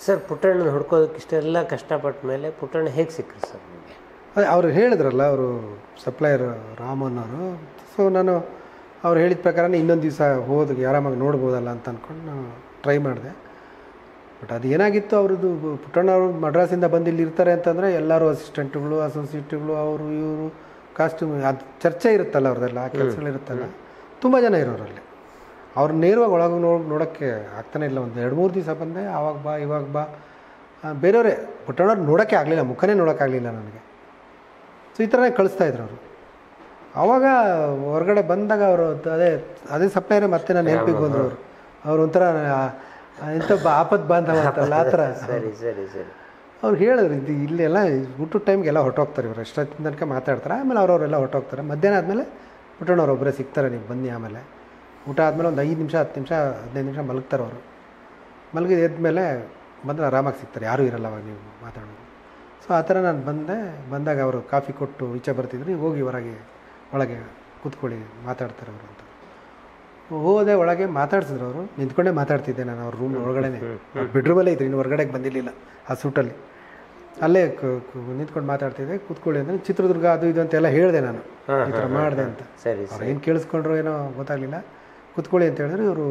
Sir ಪುಟ್ಟಣ್ಣನ ಹುಡ್ಕೋದಕ್ಕೆ ಇಷ್ಟೆಲ್ಲ ಕಷ್ಟಪಟ್ಟ ಮೇಲೆ ಪುಟ್ಟಣ್ಣ ಹೇಗೆ ಸಿಕ್ಕರು ಸರ್ ನಿಮಗೆ ಅದೇ ಅವ್ರು ಹೇಳಿದ್ರಲ್ಲ ಅವರು ಸಪ್ಲೈಯರ್ ರಾಮನ್ ಅವರು ಸೊ ನಾನು ಅವ್ರು ಹೇಳಿದ ಪ್ರಕಾರ ಇನ್ನೊಂದು ದಿವಸ ಹೋಗಿ ಆರಾಮಾಗಿ ನೋಡ್ಬೋದಲ್ಲ ಅಂತ ಅಂದ್ಕೊಂಡು ನಾನು ಟ್ರೈ ಮಾಡಿದೆ ಬಟ್ ಅದು ಏನಾಗಿತ್ತು ಅವ್ರದ್ದು ಪುಟ್ಟಣ್ಣ ಅವರು ಮಡ್ರಾಸಿಂದ ಬಂದು ಇಲ್ಲಿ ಇರ್ತಾರೆ ಅಂತಂದರೆ ಎಲ್ಲರೂ ಅಸಿಸ್ಟೆಂಟ್ಗಳು ಅಸೋಸಿಯೇಟ್ಗಳು ಅವರು ಇವರು ಕಾಸ್ಟ್ಯೂಮ್ ಅದು ಚರ್ಚೆ ಇರುತ್ತಲ್ಲ ಅವ್ರದ್ದೆಲ್ಲ ಆ ಕೆಲಸಗಳಿರುತ್ತಲ್ಲ ತುಂಬ ಜನ ಇರೋರಲ್ಲಿ ಅವ್ರು ನೇರವಾಗಿ ಒಳಗೆ ನೋಡ್ ನೋಡೋಕ್ಕೆ ಆಗ್ತಾನೆ ಇಲ್ಲ ಒಂದು ಎರಡು ಮೂರು ದಿವಸ ಬಂದೆ ಆವಾಗ ಬಾ ಇವಾಗ ಬಾ ಆ, ಬೇರೆಯವರೇ ಪುಟ್ಟಣ್ಣವ್ರು ನೋಡೋಕ್ಕೆ ಆಗಲಿಲ್ಲ ಮುಖನೇ ನೋಡೋಕ್ಕಾಗಲಿಲ್ಲ ನನಗೆ ಸೊ ಈ ಥರನೇ ಕಳಿಸ್ತಾ ಇದ್ರು ಅವರು ಆವಾಗ ಹೊರಗಡೆ ಬಂದಾಗ ಅವರು ಅದೇ ಅದೇ ಸಪ್ಲೈರೇ ಮತ್ತೆ ನಾನು ನೆನಪಿಗೆ ಬಂದರು ಅವರು ಅವ್ರು ಒಂಥರ ಆ- ಎಂಥ ಬಾ ಆಪತ್ ಬಾಂಧವ ಅಂತಲ್ಲ ಆ ಥರ ಸರಿ ಸರಿ ಸರಿ ಅವ್ರು ಹೇಳಿದ್ರು ಇದು ಇಲ್ಲೆಲ್ಲ ಊಟದ ಟೈಮ್ಗೆಲ್ಲ ಹೊರಟೋಗ್ತಾರೆ ಇವರು ಎಷ್ಟೊತ್ತಿನ ತನಕ ಮಾತಾಡ್ತಾರೆ ಆಮೇಲೆ ಅವ್ರವರೆಲ್ಲ ಹೊರಟೋಗ್ತಾರೆ ಮಧ್ಯಾಹ್ನ ಆದಮೇಲೆ ಪುಟ್ಟಣ್ಣವ್ರು ಒಬ್ಬರೇ ಸಿಗ್ತಾರೆ ನೀವು ಬನ್ನಿ ಆಮೇಲೆ ಊಟ ಆದಮೇಲೆ ಒಂದು ಐದು ನಿಮಿಷ ಹತ್ತು ನಿಮಿಷ ಹದಿನೈದು ನಿಮಿಷ ಮಲಗ್ತಾರೆ ಅವರು ಮಲಗಿ ಎದ್ಮೇಲೆ ಬಂದರೆ ಆರಾಮಾಗಿ ಸಿಗ್ತಾರೆ ಯಾರೂ ಇರಲ್ಲ ಅವಾಗ ನೀವು ಮಾತಾಡೋದು ಸೊ ಆ ಥರ ನಾನು ಬಂದೆ ಬಂದಾಗ ಅವರು ಕಾಫಿ ಕೊಟ್ಟು ಈಚೆ ಬರ್ತಿದ್ರು ನೀವು ಹೋಗಿ ಹೊರಗೆ ಒಳಗೆ ಕೂತ್ಕೊಳ್ಳಿ ಮಾತಾಡ್ತಾರೆ ಅವರು ಅಂತ ಹೋದೆ ಒಳಗೆ ಮಾತಾಡ್ಸಿದ್ರು ಅವರು ನಿಂತ್ಕೊಂಡೇ ಮಾತಾಡ್ತಿದ್ದೆ ನಾನು ಅವ್ರ ರೂಮ್ ಒಳಗಡೆನೆ ಬೆಡ್ರೂಮಲ್ಲೇ ಇದ್ರಿ ಇನ್ನು ಹೊರಗಡೆಗೆ ಬಂದಿರಲಿಲ್ಲ ಆ ಸೂಟಲ್ಲಿ ಅಲ್ಲೇ ಕ- ಕ- ನಿಂತ್ಕೊಂಡು ಮಾತಾಡ್ತಿದ್ದೆ ಕೂತ್ಕೊಳ್ಳಿ ಅಂದರೆ ಚಿತ್ರದುರ್ಗ ಅದು ಇದು ಅಂತೆಲ್ಲ ಹೇಳಿದೆ ನಾನು ಈ ಥರ ಮಾಡಿದೆ ಅಂತ ಸರಿ ಅವ್ರು ಏನು ಕೇಳಿಸ್ಕೊಂಡ್ರು ಏನೋ ಗೊತ್ತಾಗಲಿಲ್ಲ ಕೂತ್ಕೊಳ್ಳಿ ಅಂತ ಹೇಳಿದ್ರೆ ಇವರು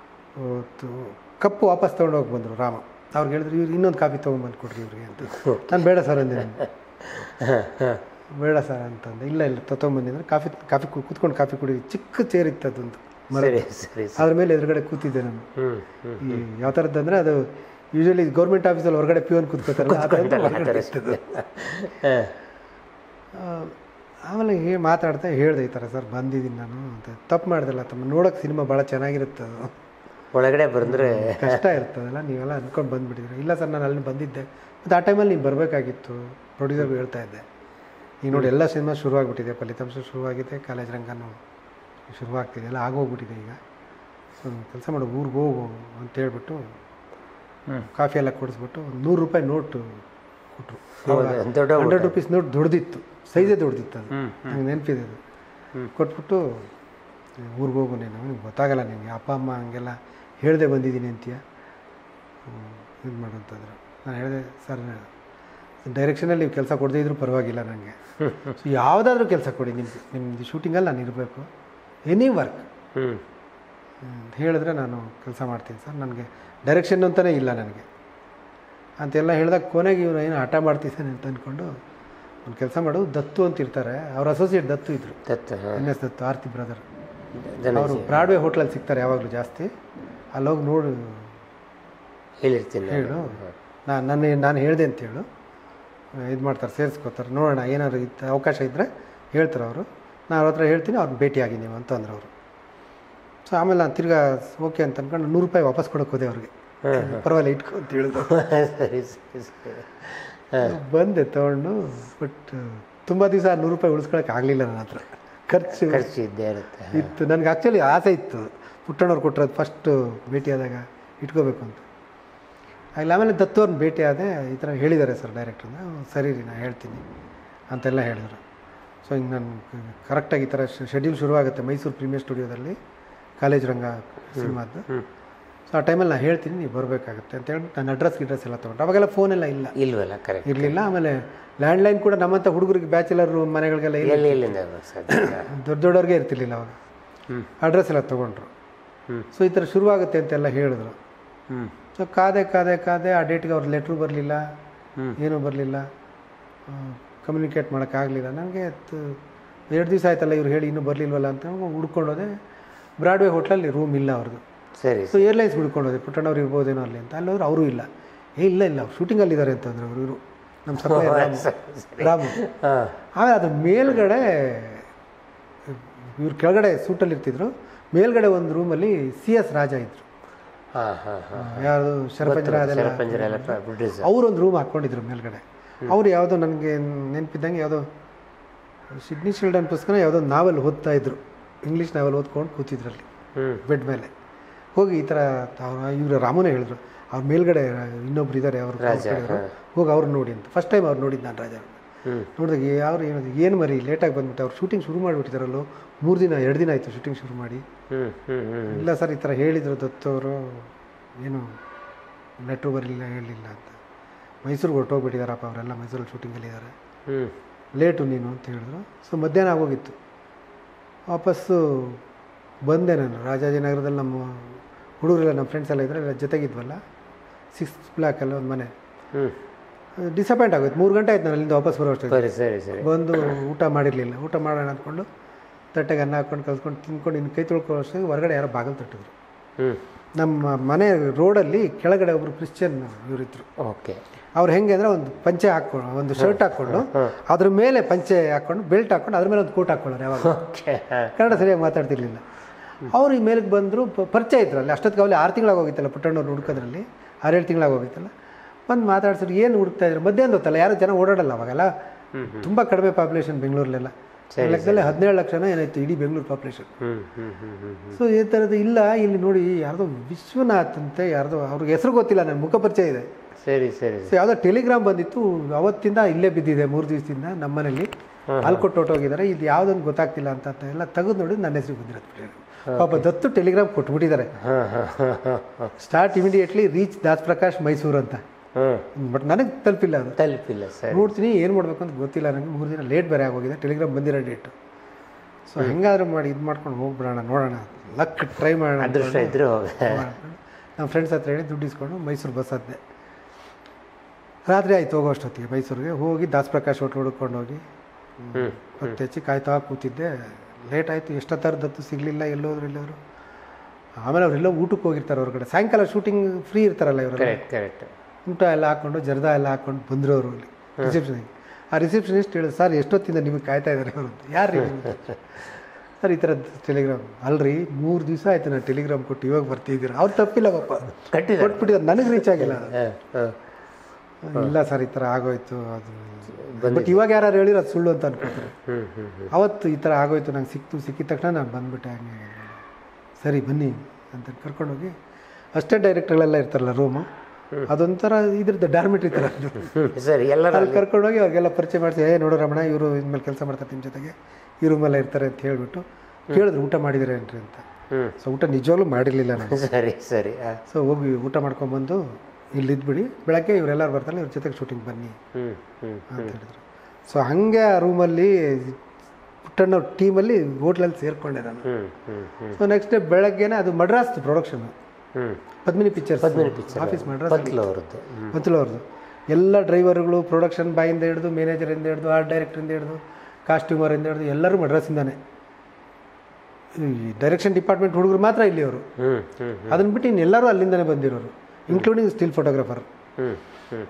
ಕಪ್ಪು ವಾಪಸ್ ತೊಗೊಂಡೋಗಿ ಬಂದರು ರಾಮ ಅವ್ರಿಗೆ ಹೇಳಿದ್ರು ಇವ್ರು ಇನ್ನೊಂದು ಕಾಫಿ ತೊಗೊಂಬಂದು ಕೊಡ್ರಿ ಇವ್ರಿಗೆ ಅಂತ ನಾನು ಬೇಡ ಸರ್ ಅಂದೆ ನಾನು ಹಾಂ ಹಾಂ ಬೇಡ ಸರ್ ಅಂತಂದೆ ಇಲ್ಲ ಇಲ್ಲ ತೊಗೊಂಬಂದಿದ್ರೆ ಕಾಫಿ ಕಾಫಿ ಕು- ಕೂತ್ಕೊಂಡು ಕಾಫಿ ಕುಡಿ ಚಿಕ್ಕ ಚೇರ್ ಇತ್ತು ಅದೊಂದು ಸರಿ ಸರಿ ಅದ್ರ ಮೇಲೆ ಎದುರುಗಡೆ ಕೂತಿದ್ದೆ ನಾನು ಹ್ಞೂ ಹ್ಞೂ ಈ ಯಾವ ಥರದ್ದು ಅಂದರೆ ಅದು ಯೂಶಲಿ ಗೌರ್ಮೆಂಟ್ ಆಫೀಸಲ್ಲಿ ಹೊರಗಡೆ ಪ್ಯೂನ್ ಕೂತ್ಕೋತಾರಲ್ಲ ಆ ಥರದ್ದು ಆ ಹೊರಗಡೆ ಥರ ಇತ್ತು. ಹಾಂ ಆ, ಆಮೇಲೆ ಹೇ ಮಾತಾಡ್ತಾ ಹೇಳಿದೆ ಈ ಥರ ಸರ್ ಬಂದಿದ್ದೀನಿ ನಾನು ಅಂತ ತಪ್ಪು ಮಾಡ್ದಲ್ಲ ತಮ್ಮ ನೋಡೋಕೆ ಸಿನಿಮಾ ಭಾಳ ಚೆನ್ನಾಗಿರುತ್ತೆ ಅದು ಒಳಗಡೆ ಬಂದರೆ ಕಷ್ಟ ಇರ್ತದಲ್ಲ ನೀವೆಲ್ಲ ಅಂದ್ಕೊಂಡು ಬಂದುಬಿಟ್ಟಿದ್ರಿ ಇಲ್ಲ ಸರ್ ನಾನು ಅಲ್ಲಿ ಬಂದಿದ್ದೆ ಮತ್ತು ಆ ಟೈಮಲ್ಲಿ ನೀನು ಬರಬೇಕಾಗಿತ್ತು ಪ್ರೊಡ್ಯೂಸರ್ಗೆ ಹೇಳ್ತಾ ಇದ್ದೆ ಈಗ ನೋಡಿ ಎಲ್ಲ ಸಿನಿಮಾ ಶುರುವಾಗ್ಬಿಟ್ಟಿದೆ ಫಲಿತಾಂಶ ಶುರುವಾಗಿದೆ ಕಾಲೇಜ್ ರಂಗನೂ ಶುರುವಾಗ್ತಿದೆ ಎಲ್ಲ ಆಗೋಗ್ಬಿಟ್ಟಿದೆ ಈಗ ಸೊ ಕೆಲಸ ಮಾಡು ಊರಿಗೆ ಹೋಗು ಅಂತ ಹೇಳ್ಬಿಟ್ಟು ಕಾಫಿ ಎಲ್ಲ ಕೊಡಿಸ್ಬಿಟ್ಟು ಒಂದು ನೂರು ರೂಪಾಯಿ ನೋಟು ಕೊಟ್ಟರು ದೊಡ್ಡ ಹಂಡ್ರೆಡ್ ರುಪೀಸ್ ನೋಟ್ ದೊಡ್ಡದಿತ್ತು ಸೈಜೇ ದೊಡ್ಡದಿತ್ತು ಅದು ನಂಗೆ ನೆನಪಿದೆ ಅದು ಕೊಟ್ಬಿಟ್ಟು ಊರಿಗೆ ಹೋಗು ನೀನು ನಿಮ್ಗೆ ಗೊತ್ತಾಗಲ್ಲ ನಿನಗೆ ಅಪ್ಪ ಅಮ್ಮ ಹಂಗೆಲ್ಲ ಹೇಳ್ದೆ ಬಂದಿದ್ದೀನಿ ಅಂತೀಯ ಇದು ಮಾಡು ಅಂತಂದ್ರು ನಾನು ಹೇಳಿದೆ ಸರ್ ಡೈರೆಕ್ಷನಲ್ಲಿ ನೀವು ಕೆಲಸ ಕೊಡದೇ ಇದ್ರೂ ಪರವಾಗಿಲ್ಲ ನನಗೆ ಸೊ ಯಾವುದಾದ್ರೂ ಕೆಲಸ ಕೊಡಿ ನಿಮ್ಗೆ ನಿಮ್ಮದು ಶೂಟಿಂಗಲ್ಲಿ ನಾನು ಇರಬೇಕು ಎನಿ ವರ್ಕ್ ಹ್ಞೂ ಅಂತ ಹೇಳಿದ್ರೆ ನಾನು ಕೆಲಸ ಮಾಡ್ತೀನಿ ಸರ್ ನನಗೆ ಡೈರೆಕ್ಷನ್ ಅಂತಲೇ ಇಲ್ಲ ನನಗೆ ಅಂತೆಲ್ಲ ಹೇಳಿದಾಗ ಕೊನೆಗೆ ಇವನು ಏನು ಹಠ ಮಾಡ್ತಿದ್ದಾನೆ ಅಂತ ಅಂದ್ಕೊಂಡು ಒಂದು ಕೆಲಸ ಮಾಡು ದತ್ತು ಅಂತ ಇರ್ತಾರೆ ಅವ್ರ ಅಸೋಸಿಯೇಟ್ ದತ್ತು ಇದ್ದರು ದತ್ತು ಹಾಂ ಎನ್ ಎಸ್ ದತ್ತು ಆರ್ತಿ ಬ್ರದರ್ ಜನ ಅವರು ಬ್ರಾಡ್ವೇ ಹೋಟ್ಲಲ್ಲಿ ಸಿಗ್ತಾರೆ ಯಾವಾಗಲೂ ಜಾಸ್ತಿ ಅಲ್ಲೋಗಿ ನೋಡು ಹೇಳಿರ್ತೀನಿ ನಾನು. ಹೇಳು ನಾನು ನನ್ನ ನಾನು ಹೇಳಿದೆ ಅಂತ ಹೇಳು ಇದು ಮಾಡ್ತಾರೆ ಸೇರಿಸ್ಕೋತಾರೆ ನೋಡೋಣ ಏನಾದ್ರು ಇತ್ತು ಅವಕಾಶ ಇದ್ದರೆ ಹೇಳ್ತಾರೆ ಅವರು ನಾನು ಅವ್ರ ಹತ್ರ ಹೇಳ್ತೀನಿ ಅವ್ರನ್ನ ಭೇಟಿಯಾಗಿ ನೀವು ಅಂತ ಅಂದ್ರು ಅವರು ಸೊ ಆಮೇಲೆ ನಾನು ತಿರ್ಗಾ ಓಕೆ ಅಂತ ಅಂದ್ಕೊಂಡು ನೂರು ರೂಪಾಯಿ ವಾಪಸ್ ಕೊಡೋಕೆ ಹೋದೆ ಅವ್ರಿಗೆ ಪರವಾಗಿಲ್ಲ ಇಟ್ಕೊ ಅಂತ ಹೇಳಿದ್ರು ಸರಿ ಸರಿ ಸರಿ ಬಂದೆ ತೊಗೊಂಡು ಬಟ್ ತುಂಬ ದಿವಸ ನೂರು ರೂಪಾಯಿ ಉಳಿಸ್ಕೊಳಕ್ಕೆ ಆಗಲಿಲ್ಲ ನನ್ನ ಹತ್ರ ಖರ್ಚು ಖರ್ಚು ಇದ್ದೇ ಇರುತ್ತೆ ಇತ್ತು ನನಗೆ ಆ್ಯಕ್ಚುಲಿ ಆಸೆ ಇತ್ತು ಪುಟ್ಟಣ್ಣವ್ರು ಕೊಟ್ಟಿರೋದು ಫಸ್ಟು ಭೇಟಿಯಾದಾಗ ಇಟ್ಕೋಬೇಕು ಅಂತ ಆಗಲಿ ಆಮೇಲೆ ದತ್ತವ್ರನ್ನ ಭೇಟಿ ಆದೆ ಈ ಥರ ಹೇಳಿದ್ದಾರೆ ಸರ್ ಡೈರೆಕ್ಟ್ರ್ ಸರಿ ರೀ ನಾನು ಹೇಳ್ತೀನಿ ಅಂತೆಲ್ಲ ಹೇಳಿದ್ರು ಸೊ ಹಿಂಗೆ ನಾನು ಕರೆಕ್ಟಾಗಿ ಈ ಥರ ಶೆಡ್ಯೂಲ್ ಶುರುವಾಗುತ್ತೆ ಮೈಸೂರು ಪ್ರೀಮಿಯರ್ ಸ್ಟುಡಿಯೋದಲ್ಲಿ ಕಾಲೇಜ್ ರಂಗ ಸಿನಿಮಾದ್ದು ಸೊ ಆ ಟೈಮಲ್ಲಿ ನಾನು ಹೇಳ್ತೀನಿ ನೀವು ಬರಬೇಕಾಗುತ್ತೆ ಅಂತ ಹೇಳಿ ನನ್ನ ಅಡ್ರೆಸ್ ಗಿಡ್ರೆಸ್ ಎಲ್ಲ ತೊಗೊಂಡು ಅವಾಗೆಲ್ಲ ಫೋನೆಲ್ಲ ಇಲ್ಲ ಇಲ್ವಲ್ಲ ಕರೆಕ್ಟ್ ಇರಲಿಲ್ಲ ಆಮೇಲೆ ಲ್ಯಾಂಡ್ಲೈನ್ ಕೂಡ ನಮ್ಮಂಥ ಹುಡುಗರಿಗೆ ಬ್ಯಾಚುಲರ್ ಮನೆಗಳಿಗೆಲ್ಲ ಇಲ್ಲ ಎಲ್ಲಿ ಎಲ್ಲಿಂದ ಬರ್ಬೇಕು ಸಾಧ್ಯ ದೊಡ್ಡ ದೊಡ್ಡವ್ರಿಗೆ ಇರ್ತಿರ್ಲಿಲ್ಲ ಅವಾಗ ಹ್ಞೂ ಅಡ್ರೆಸ್ ಎಲ್ಲ ತೊಗೊಂಡ್ರು ಹ್ಞೂ ಸೊ ಈ ಥರ ಶುರುವಾಗುತ್ತೆ ಅಂತೆಲ್ಲ ಹೇಳಿದ್ರು ಹ್ಞೂ ಸೊ ಕಾದೆ ಕಾದೆ ಕಾದೆ ಆ ಡೇಟ್ಗೆ ಅವ್ರ ಲೆಟ್ರು ಬರಲಿಲ್ಲ ಹ್ಮ್. ಏನೂ ಬರಲಿಲ್ಲ ಕಮ್ಯುನಿಕೇಟ್ ಮಾಡೋಕ್ಕಾಗಲಿಲ್ಲ ನನಗೆ ಎರಡು ದಿವಸ ಆಯ್ತಲ್ಲ ಇವ್ರು ಹೇಳಿ ಇನ್ನೂ ಬರಲಿಲ್ವಲ್ಲ ಅಂತ ಹುಡ್ಕೊಂಡೋದೆ ಬ್ರಾಡ್ವೇ ಹೋಟ್ಲಲ್ಲಿ ರೂಮ್ ಇಲ್ಲ ಅವ್ರದ್ದು ಸರಿ ಸೊ ಏರ್ಲೈನ್ಸ್ ಹುಡ್ಕೊಂಡೋದೆ ಪುಟ್ಟಣ್ಣವ್ರು ಇರ್ಬೋದೇನೋ ಅಲ್ಲಿ ಅಂತ ಅಲ್ಲಿ ಹೋದ್ರೆ ಅವರು ಇಲ್ಲ ಏ ಇಲ್ಲ ಇಲ್ಲ ಅವ್ರು ಶೂಟಿಂಗಲ್ಲಿ ಇದ್ದಾರೆ ಅಂತಂದ್ರು ಅವರು ಇವರು ನಮ್ಮ ಸಪ್ಲೈ ರಾಮು ಹಾಂ ಆಮೇಲೆ ಅದ್ರ ಮೇಲ್ಗಡೆ ಇವ್ರು ಕೆಳಗಡೆ ಸೂಟಲ್ಲಿ ಇರ್ತಿದ್ರು ಮೇಲ್ಗಡೆ ಒಂದು ರೂಮಲ್ಲಿ ಸಿ ಎಸ್ ರಾಜ ಇದ್ರು ಹಾಂ ಹಾಂ ಹಾಂ ಯಾವುದು ಶರಪಂಜರ ಅದೆಲ್ಲ ಶರಪಂಜರ ಎಲ್ಲ ಪ್ರೊಡ್ಯೂಸರ್ ಅವರೊಂದು ರೂಮ್ ಹಾಕ್ಕೊಂಡಿದ್ರು ಮೇಲ್ಗಡೆ ಅವ್ರು ಯಾವುದೋ ನನಗೆ ನೆನಪಿದ್ದಂಗೆ ಯಾವುದೋ ಸಿಡ್ನಿ ಚಿಲ್ಡ್ರನ್ ಪುಸ್ತಕನ ಯಾವುದೋ ನಾವೆಲ್ ಓದ್ತಾ ಇದ್ರು ಇಂಗ್ಲೀಷ್ ನಾವೆಲ್ ಓದ್ಕೊಂಡು ಕೂತಿದ್ರಲ್ಲಿ ಹ್ಞೂ ಬೆಡ್ ಮೇಲೆ ಹೋಗಿ ಈ ಥರ ಅವ್ರು ಇವರು ರಾಮನೇ ಹೇಳಿದ್ರು ಅವ್ರ ಮೇಲ್ಗಡೆ ಇನ್ನೊಬ್ರು ಇದ್ದಾರೆ ಅವರು ಹೋಗಿ ಅವ್ರು ನೋಡಿ ಅಂತ ಫಸ್ಟ್ ಟೈಮ್ ಅವ್ರು ನೋಡಿದ್ದು ನಾನು ರಾಜ ಹ್ಞೂ ನೋಡಿದಾಗ ಯಾರು ಏನದು ಏನು ಮರಿ ಲೇಟಾಗಿ ಬಂದ್ಬಿಟ್ಟು ಅವ್ರು ಶೂಟಿಂಗ್ ಶುರು ಮಾಡಿಬಿಟ್ಟಿದ್ದಾರಲ್ಲೋ ಮೂರು ದಿನ ಎರಡು ದಿನ ಆಯಿತು ಶೂಟಿಂಗ್ ಶುರು ಮಾಡಿ ಹ್ಞೂ ಹ್ಞೂ ಹ್ಞೂ ಇಲ್ಲ ಸರ್ ಈ ಥರ ಹೇಳಿದರು ದತ್ತವರು ಏನು ಲೆಟ್ರು ಬರಲಿಲ್ಲ ಹೇಳಲಿಲ್ಲ ಅಂತ ಮೈಸೂರಿಗೆ ಹೊರಟೋಗ್ಬಿಟ್ಟಿದ್ದಾರಪ್ಪ ಅವರೆಲ್ಲ ಮೈಸೂರಲ್ಲಿ ಶೂಟಿಂಗಲ್ಲಿದ್ದಾರೆ ಹ್ಞೂ ಲೇಟು ನೀನು ಅಂತ ಹೇಳಿದ್ರು ಸೊ ಮಧ್ಯಾಹ್ನ ಆಗೋಗಿತ್ತು ವಾಪಸ್ಸು ಬಂದೆ ನಾನು ರಾಜಾಜಿನಗರದಲ್ಲಿ ನಮ್ಮ ಹುಡುಗರೆಲ್ಲ ನಮ್ಮ ಫ್ರೆಂಡ್ಸ್ ಎಲ್ಲ ಇದ್ದರೆ ಎಲ್ಲ ಜೊತೆಗಿದ್ವಲ್ಲ ಸಿಕ್ಸ್ ಬ್ಲಾಕಲ್ಲಿ ಒಂದು ಮನೆ ಹ್ಞೂ ಡಿಸಪಾಯಿಂಟ್ ಆಗೋಯ್ತು ಮೂರು ಗಂಟೆ ಆಯ್ತು ನಾನು ಅಲ್ಲಿಂದ ವಾಪಸ್ ಬರೋ ಅಷ್ಟೇ ಸರಿ ಸರಿ ಸರಿ ಬಂದು ಊಟ ಮಾಡಿರಲಿಲ್ಲ ಊಟ ಮಾಡೋಣ ಅಂದ್ಕೊಂಡು ತಟ್ಟೆಗೆ ಅನ್ನ ಹಾಕ್ಕೊಂಡು ಕಲ್ಸ್ಕೊಂಡು ತಿನ್ಕೊಂಡು ಇನ್ನು ಕೈ ತೊಳ್ಕೊಳ್ಳೋ ಅಷ್ಟೊತ್ತಿಗೆ ಹೊರಗಡೆ ಯಾರೋ ಬಾಗಿಲು ತಟ್ಟಿದ್ರು ಹ್ಞೂ ನಮ್ಮ ಮನೆ ರೋಡಲ್ಲಿ ಕೆಳಗಡೆ ಒಬ್ಬರು ಕ್ರಿಶ್ಚಿಯನ್ ಇವರಿದ್ರು ಓಕೆ ಅವ್ರು ಹೆಂಗೆ ಅಂದರೆ ಒಂದು ಪಂಚೆ ಹಾಕ್ಕೊಂಡು ಒಂದು ಶರ್ಟ್ ಹಾಕ್ಕೊಂಡು ಅದ್ರ ಮೇಲೆ ಪಂಚೆ ಹಾಕ್ಕೊಂಡು ಬೆಲ್ಟ್ ಹಾಕ್ಕೊಂಡು ಅದ್ರ ಮೇಲೆ ಒಂದು ಕೋಟ್ ಹಾಕ್ಕೊಳ್ಳೋರು ಯಾವಾಗ ಓಕೆ ಹಾಂ ಕನ್ನಡ ಸರಿಯಾಗಿ ಮಾತಾಡ್ತಿರ್ಲಿಲ್ಲ ಅವ್ರು ಈ ಮೇಲಕ್ಕೆ ಬಂದರು ಪರಿಚಯ ಇದ್ರು ಅಲ್ಲಿ ಅಷ್ಟೊತ್ತಿಗೆ ಅವಲ್ಲಿ ಆರು ತಿಂಗಳಾಗಿ ಹೋಗಿತ್ತಲ್ಲ ಪುಟ್ಟಣ್ಣವ್ರು ಹುಡ್ಕೋದ್ರಲ್ಲಿ ಆರೇಳು ತಿಂಗಳಾಗಿ ಹೋಗಿತ್ತಲ್ಲ ಬಂದು ಮಾತಾಡ್ಸಿದ್ರು ಏನು ಹುಡುಕ್ತಾ ಇದ್ರು ಮಧ್ಯಾಹ್ನ ಹೊತ್ತಲ್ಲ ಯಾರು ಜನ ಓಡಾಡಲ್ಲ ಅವಾಗೆಲ್ಲ ತುಂಬ ಕಡಿಮೆ ಪಾಪ್ಯುಲೇಷನ್ ಬೆಂಗಳೂರಲ್ಲೆಲ್ಲ ಲೆಕ್ಕದಲ್ಲಿ ಹದಿನೇಳು ಲಕ್ಷನ ಏನಾಯ್ತು ಇಡೀ ಬೆಂಗಳೂರು ಪಾಪ್ಯುಲೇಷನ್ ಹ್ಞೂ ಹ್ಞೂ ಹ್ಞೂ ಹ್ಞೂ ಸೊ ಈ ಥರದ್ದು ಇಲ್ಲ ಇಲ್ಲಿ ನೋಡಿ ಯಾರ್ದೋ ವಿಶ್ವನಾಥ್ ಅಂತ ಯಾರ್ದೋ ಅವ್ರಿಗೆ ಹೆಸರು ಗೊತ್ತಿಲ್ಲ ನನ್ನ ಮುಖ ಪರಿಚಯ ಇದೆ ಸರಿ ಸರಿ ಸೊ ಯಾವುದೋ ಟೆಲಿಗ್ರಾಮ್ ಬಂದಿತ್ತು ಅವತ್ತಿಂದ ಇಲ್ಲೇ ಬಿದ್ದಿದೆ ಮೂರು ದಿವಸದಿಂದ ನಮ್ಮ ಮನೇಲಿ ಅಲ್ಲಿ ಕೊಟ್ಟು ಹೊಟ್ಟೋಗಿದ್ದಾರೆ ಇದು ಯಾವುದೊಂದು ಗೊತ್ತಾಗ್ತಿಲ್ಲ ಅಂತ ಅಂತ ಎಲ್ಲ ತೆಗೆದು ನೋಡಿ ನನ್ನ ಹೆಸರು ಬಂದಿರೋದು ಪಾಪ ದತ್ತು ಟೆಲಿಗ್ರಾಮ್ ಕೊಟ್ಬಿಟ್ಟಿದ್ದಾರೆ ಹಾಂ ಹಾಂ ಹಾಂ ಹಾಂ ಹಾಂ start immediately reach Das Prakash Mysuru ಅಂತ ಹ್ಞೂ ಬಟ್ ನನಗೆ ತಲುಪಿಲ್ಲ ಅದು ತಲುಪಿಲ್ಲ ಸರಿ ನೋಡ್ತೀನಿ ಏನು ಮಾಡಬೇಕು ಅಂತ ಗೊತ್ತಿಲ್ಲ ನನಗೆ ಮೂರು ದಿನ ಲೇಟ್ ಬೇರೆ ಆಗೋಗಿದೆ ಟೆಲಿಗ್ರಾಮ್ ಬಂದಿರೋ ಡೇಟು ಸೊ ಹೆಂಗಾದ್ರೂ ಮಾಡಿ ಇದು ಮಾಡ್ಕೊಂಡು ಹೋಗ್ಬಿಡೋಣ ನೋಡೋಣ ಲಕ್ ಟ್ರೈ ಮಾಡೋಣ ಅದೃಷ್ಟ ಇದ್ರೆ ಹೋಗ ಮಾಡ್ಕೊಂಡು ನಮ್ಮ ಫ್ರೆಂಡ್ಸ್ ಹತ್ರ ಹೇಳಿ ದುಡ್ಡು ಇಸ್ಕೊಂಡು ಮೈಸೂರು ಬಸ್ ಹತ್ತಿದೆ ರಾತ್ರಿ ಆಯ್ತು ಹೋಗೋ ಅಷ್ಟೊತ್ತಿಗೆ ಮೈಸೂರಿಗೆ ಹೋಗಿ ದಾಸ್ ಪ್ರಕಾಶ್ ಹೋಟ್ಲ್ ಹುಡ್ಕೊಂಡು ಹೋಗಿ ಹ್ಞೂ ಮತ್ತೆ ಹೆಚ್ಚಿ ಕಾಯ್ತಾ ಕೂತಿದ್ದೆ ಲೇಟ್ ಆಯಿತು ಎಷ್ಟೊತ್ತಾರ್ದತ್ತು ಸಿಗಲಿಲ್ಲ ಎಲ್ಲೋದ್ರು ಎಲ್ಲೋದ್ರು ಆಮೇಲೆ ಅವರೆಲ್ಲ ಊಟಕ್ಕೆ ಹೋಗಿರ್ತಾರೆ ಹೊರಗಡೆ ಸಾಯಂಕಾಲ ಶೂಟಿಂಗ್ ಫ್ರೀ ಇರ್ತಾರಲ್ಲ ಇವರೆಲ್ಲ ಕರೆಕ್ಟ್ ಕರೆಕ್ಟ್ ಊಟ ಎಲ್ಲ ಹಾಕ್ಕೊಂಡು ಜರ್ದ ಎಲ್ಲ ಹಾಕ್ಕೊಂಡು ಬಂದರು ಅವರು ಅಲ್ಲಿ ರಿಸೆಪ್ಷನಿಗೆ ಆ ರಿಸೆಪ್ಷನಿಸ್ಟ್ ಹೇಳಿದ್ರು ಸರ್ ಎಷ್ಟೊತ್ತಿಂದ ನಿಮಗೆ ಕಾಯ್ತಾ ಇದ್ದಾರೆ ಅವರು ಅಂತ ಯಾರು ರೀ ನೀವು? ಸರ್ ಈ ಥರದ್ದು ಟೆಲಿಗ್ರಾಮ್ ಅಲ್ರಿ ಮೂರು ದಿವಸ ಆಯ್ತು ನಾನು ಟೆಲಿಗ್ರಾಮ್ ಕೊಟ್ಟು ಇವಾಗ ಬರ್ತಿದ್ದೀರಾ ಅವ್ರು ತಪ್ಪಿಲ್ಲ ಪಾಪ ಕಟ್ಟಿದ್ದಾರೆ ಕೊಟ್ಬಿಟ್ಟಿದ್ದಾರೆ ನನಗೆ ರೀಚ್ ಆಗಿಲ್ಲ ಅದು. ಹಾಂ ಹಾಂ ಇಲ್ಲ ಸರ್ ಈ ಥರ ಆಗೋಯ್ತು ಅದು ಬಟ್ ಇವಾಗ ಯಾರು ಹೇಳಿರೋ ಅದು ಸುಳ್ಳು ಅಂತ ಅನ್ಕೋತಾರೆ ಹ್ಞೂ ಹ್ಞೂ ಹ್ಞೂ ಅವತ್ತು ಈ ಥರ ಆಗೋಯ್ತು ನಂಗೆ ಸಿಕ್ತು ಸಿಕ್ಕಿದ ತಕ್ಷಣ ನಾನು ಬಂದ್ಬಿಟ್ಟೆ ಹಂಗೆ ಹಂಗೆ. ಸರಿ ಬನ್ನಿ ಅಂತ ಕರ್ಕೊಂಡೋಗಿ ಅಷ್ಟೇ ಡೈರೆಕ್ಟರ್ಗಳೆಲ್ಲ ಇರ್ತಾರಲ್ಲ ರೂಮು ಅದೊಂಥರ ಇದ್ರದ್ದು ಡಾರ್ಮೆಟ್ರಿ ಥರ ಅದು. ಹ್ಞೂ ಸರಿ ಎಲ್ಲರೂ ಅಲ್ಲಿ ಕರ್ಕೊಂಡೋಗಿ ಅವ್ರಿಗೆಲ್ಲ ಪರಿಚಯ ಮಾಡಿಸಿ ಏ ನೋಡು ರಮಣ ಇವರು ಇನ್ಮೇಲೆ ಕೆಲಸ ಮಾಡ್ತಾರೆ ನಿಮ್ಮ ಜೊತೆಗೆ ಈ ರೂಮಲ್ಲೇ ಇರ್ತಾರೆ ಅಂತ ಹೇಳ್ಬಿಟ್ಟು ಕೇಳಿದ್ರು ಊಟ ಮಾಡಿದ್ದೀರಾ ಏನ್ರಿ ಅಂತ ಹ್ಞೂ ಸೊ ಊಟ ನಿಜವಾಗ್ಲೂ ಮಾಡಿರಲಿಲ್ಲ ನಾನು ಸರಿ ಸರಿ ಹಾಂ ಸೊ ಹೋಗಿ ಊಟ ಮಾಡ್ಕೊಂಬಂದು ಇಲ್ಲಿ ಇದ್ಬಿಡಿ ಬೆಳಗ್ಗೆ ಇವರೆಲ್ಲರೂ ಬರ್ತಾರೆ ಇವ್ರ ಜೊತೆಗೆ ಶೂಟಿಂಗ್ ಬನ್ನಿ ಹ್ಞೂ ಹ್ಞೂ ಅಂತ ಹೇಳಿದ್ರು ಸೊ ಹಾಗೆ ಆ ರೂಮಲ್ಲಿ ಪುಟ್ಟಣ್ಣ ಟೀಮಲ್ಲಿ ಹೋಟ್ಲಲ್ಲಿ ಸೇರಿಕೊಂಡೆ ನಾನು ಹ್ಞೂ ಹ್ಞೂ ಹ್ಞೂ ಸೊ ನೆಕ್ಸ್ಟ್ ಡೇ ಬೆಳಗ್ಗೆನೆ ಅದು ಮಡ್ರಾಸ್ ಪ್ರೊಡಕ್ಷನ್ ಹ್ಞೂ Padmini pictures Padmini picture office Madras ಪತ್ಲು ಅವ್ರದ್ದು ಹ್ಞೂ ಗೊತ್ತಿಲ್ಲ ಅವ್ರದ್ದು ಎಲ್ಲ ಡ್ರೈವರ್ಗಳು ಪ್ರೊಡಕ್ಷನ್ ಬಾಯಿಂದ ಹಿಡಿದು ಮ್ಯಾನೇಜರಿಂದ ಹಿಡಿದು ಆರ್ಟ್ ಡೈರೆಕ್ಟ್ರಿಂದ ಹಿಡಿದು ಕಾಸ್ಟ್ಯೂಮರಿಂದ ಹಿಡಿದು ಎಲ್ಲರೂ ಮಡ್ರಾಸಿಂದಾನೆ ಈ ಡೈರೆಕ್ಷನ್ ಡಿಪಾರ್ಟ್ಮೆಂಟ್ ಹುಡುಗರು ಮಾತ್ರ ಇಲ್ಲಿ ಅವರು ಹ್ಞೂ ಹ್ಞೂ ಅದನ್ನ ಬಿಟ್ಟು ಇನ್ನೆಲ್ಲರೂ ಅಲ್ಲಿಂದನೇ ಬಂದಿರೋರು ಇನ್ಕ್ಲೂಡಿಂಗ್ ಸ್ಟಿಲ್ ಫೋಟೋಗ್ರಾಫರ್ ಹ್ಞೂ ಹ್ಞೂ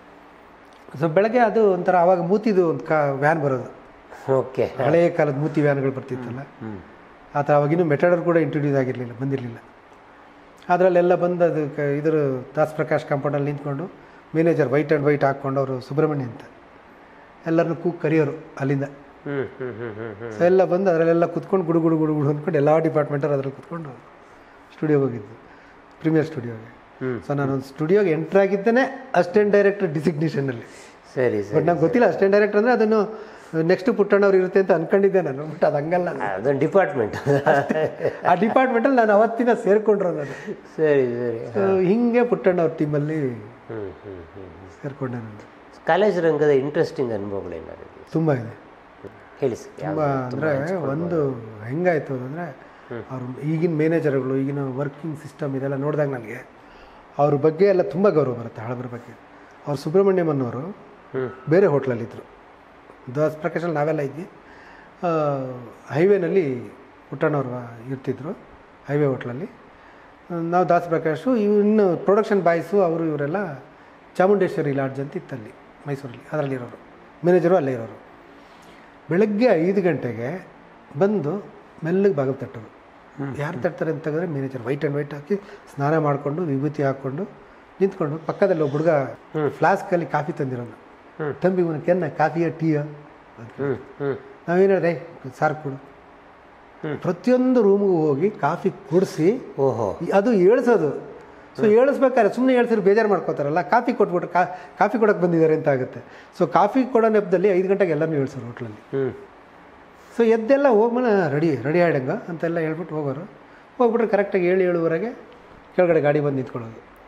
ಸೊ ಬೆಳಗ್ಗೆ ಅದು ಒಂಥರ ಆವಾಗ ಮೂತಿದು ಒಂದು ಕಾ ವ್ಯಾನ್ ಬರೋದು ಓಕೆ ಹಳೆಯ ಕಾಲದ ಮೂತಿ ವ್ಯಾನ್ಗಳು ಬರ್ತಿತ್ತಲ್ಲ ಹ್ಞೂ ಆ ಥರ ಅವಾಗಿನ್ನೂ ಮೆಟಡರ್ ಕೂಡ ಇಂಟ್ರೊಡ್ಯೂಸ್ ಆಗಿರಲಿಲ್ಲ ಬಂದಿರಲಿಲ್ಲ ಅದರಲ್ಲೆಲ್ಲ ಬಂದು ಅದು ಕ- ಇದ್ರ ದಾಸ್ ಪ್ರಕಾಶ್ ಕಾಂಪೌಂಡಲ್ಲಿ ನಿಂತ್ಕೊಂಡು ಮ್ಯಾನೇಜರ್ ವೈಟ್ ಆ್ಯಂಡ್ ವೈಟ್ ಹಾಕ್ಕೊಂಡು ಅವರು ಸುಬ್ರಹ್ಮಣ್ಯ ಅಂತ ಎಲ್ಲರನ್ನೂ ಕೂಗ್ ಕರೆಯೋರು ಅಲ್ಲಿಂದ ಹ್ಞೂ ಹ್ಞೂ ಹ್ಞೂ ಹ್ಞೂ ಹ್ಞೂ ಸೊ ಎಲ್ಲ ಬಂದು ಅದರಲ್ಲೆಲ್ಲ ಕುತ್ಕೊಂಡು ಗುಡು ಗುಡು ಗುಡು ಗುಡು ಅಂದ್ಕೊಂಡು ಎಲ್ಲ ಡಿಪಾರ್ಟ್ಮೆಂಟವ್ರು ಅದ್ರಲ್ಲಿ ಕುತ್ಕೊಂಡು ಸ್ಟುಡಿಯೋಗೆ ಹೋಗಿದ್ದು ಪ್ರೀಮಿಯರ್ ಸ್ಟುಡಿಯೋಗೆ ಹ್ಞೂ ಸೊ ನಾನೊಂದು ಸ್ಟುಡಿಯೋಗೆ ಎಂಟ್ರ್ ಆಗಿದ್ದೇನೆ ಅಸಿಸ್ಟೆಂಟ್ ಡೈರೆಕ್ಟರ್ ಡಿಸಿಗ್ನೇಷನಲ್ಲಿ ಸರಿ ಬಟ್ ಸರಿ ನಂಗೆ ಗೊತ್ತಿಲ್ಲ ಅಸಿಸ್ಟೆಂಟ್ ಡೈರೆಕ್ಟರ್ ಅಂದರೆ ಅದನ್ನು ನೆಕ್ಸ್ಟ್ ಪುಟ್ಟಣ್ಣವ್ರು ಇರುತ್ತೆ ಅಂತ ಅನ್ಕೊಂಡಿದ್ದೆ ನಾನು ಬಟ್ ಅದು ಹಂಗಲ್ಲ ಅದೊಂದು ಡಿಪಾರ್ಟ್ಮೆಂಟ್ ಆ ಡಿಪಾರ್ಟ್ಮೆಂಟಲ್ಲಿ ನಾನು ಅವತ್ತಿನ ಸೇರ್ಕೊಂಡ್ರು ನಾನು ಸರಿ ಸರಿ ಸೊ ಹಿಂಗೆ ಪುಟ್ಟಣ್ಣವ್ರ ಟೀಮಲ್ಲಿ ಹ್ಞೂ ಹ್ಞೂ ಹ್ಞೂ ಸೇರಿಕೊಂಡೆ ನಾನು ಕಾಲೇಜ್ ರಂಗದ ಇಂಟ್ರೆಸ್ಟಿಂಗ್ ಅನುಭವಗಳೇನಾದ್ರು ತುಂಬ ಇದೆ ಹೇಳಿ ಸರ್ ತುಂಬ ಅಂದರೆ ಒಂದು ಹೆಂಗಾಯ್ತು ಅಂದರೆ ಅವ್ರ ಈಗಿನ ಮ್ಯಾನೇಜರ್ಗಳು ಈಗಿನ ವರ್ಕಿಂಗ್ ಸಿಸ್ಟಮ್ ಇದೆಲ್ಲ ನೋಡಿದಾಗ ನನಗೆ ಅವ್ರ ಬಗ್ಗೆ ಎಲ್ಲ ತುಂಬ ಗೌರವ ಬರುತ್ತೆ ಹಳಬರ ಬಗ್ಗೆ ಅವ್ರು ಸುಬ್ರಹ್ಮಣ್ಯಂ ಅನ್ನೋರು ಹ್ಞೂ ಬೇರೆ ಹೋಟ್ಲಲ್ಲಿದ್ದರು ದಾಸ್ ಪ್ರಕಾಶಲ್ಲಿ ನಾವೆಲ್ಲ ಇದ್ವಿ ಆ, ಹೈವೇನಲ್ಲಿ ಪುಟ್ಟಣ್ಣವ್ರು ಇರ್ತಿದ್ರು ಹೈವೇ ಹೋಟ್ಲಲ್ಲಿ ನಾವು ದಾಸ್ ಪ್ರಕಾಶು ಇವ್ ಇನ್ನು ಪ್ರೊಡಕ್ಷನ್ ಬಾಯ್ಸು ಅವರು ಇವರೆಲ್ಲ ಚಾಮುಂಡೇಶ್ವರಿ ಲಾಡ್ಜ್ ಅಂತ ಇತ್ತಲ್ಲಿ ಮೈಸೂರಲ್ಲಿ ಅದರಲ್ಲಿರೋರು ಮ್ಯಾನೇಜರು ಅಲ್ಲೇ ಇರೋರು ಬೆಳಗ್ಗೆ ಐದು ಗಂಟೆಗೆ ಬಂದು ಮೆಲ್ಲಗೆ ಬಾಗಿಲು ತಟ್ಟರು ಯಾರು ತಟ್ತಾರೆ ಅಂತ ತೆಗೆದ್ರೆ ಮ್ಯಾನೇಜರ್ ವೈಟ್ ಆ್ಯಂಡ್ ವೈಟ್ ಹಾಕಿ ಸ್ನಾನ ಮಾಡಿಕೊಂಡು ವಿಭೂತಿ ಹಾಕ್ಕೊಂಡು ನಿಂತ್ಕೊಂಡು ಪಕ್ಕದಲ್ಲಿ ಒಬ್ಬ ಹುಡುಗ ಫ್ಲಾಸ್ಕಲ್ಲಿ ಕಾಫಿ ತಂದಿರೋನು ಹ್ಮ್. ತಂಬಿ ಇವನು ಕೆನ್ನ ಕಾಫಿಯ ಟೀಯ ಅಂತ ಹ್ಞೂ ಹ್ಞೂ ನಾವೇನು ಹೇಳಿದೆ ಸಾರ್ ಕೊಡು ಪ್ರತಿಯೊಂದು ರೂಮಿಗೂ ಹೋಗಿ ಕಾಫಿ ಕುಡಿಸಿ ಓಹೋ ಅದು ಏಳ್ಸೋದು ಸೊ ಏಳಿಸ್ಬೇಕಾದ್ರೆ ಸುಮ್ಮನೆ ಏಳ್ಸಿದ್ರೆ ಬೇಜಾರು ಮಾಡ್ಕೋತಾರಲ್ಲ ಕಾಫಿ ಕೊಟ್ಬಿಟ್ರೆ ಕಾ ಕಾಫಿ ಕೊಡೋಕೆ ಬಂದಿದ್ದಾರೆ ಅಂತ ಆಗುತ್ತೆ ಸೊ ಕಾಫಿ ಕೊಡೋ ನೆಪದಲ್ಲಿ ಐದು ಗಂಟೆಗೆ ಎಲ್ಲರೂ ಏಳ್ಸೋರು ಹೋಟ್ಲಲ್ಲಿ ಹ್ಞೂ ಸೊ ಎದ್ದೆಲ್ಲ ಹೋಗ್ಮನ ರೆಡಿ ರೆಡಿ ಆಡಂಗ ಅಂತೆಲ್ಲ ಹೇಳ್ಬಿಟ್ಟು ಹೋಗೋರು ಹೋಗ್ಬಿಟ್ರೆ ಕರೆಕ್ಟಾಗಿ ಏಳು ಏಳುವರೆಗೆ ಕೆಳಗಡೆ ಗಾಡಿ ಬಂದು ನಿಂತ್ಕೊಳ್ಳೋದು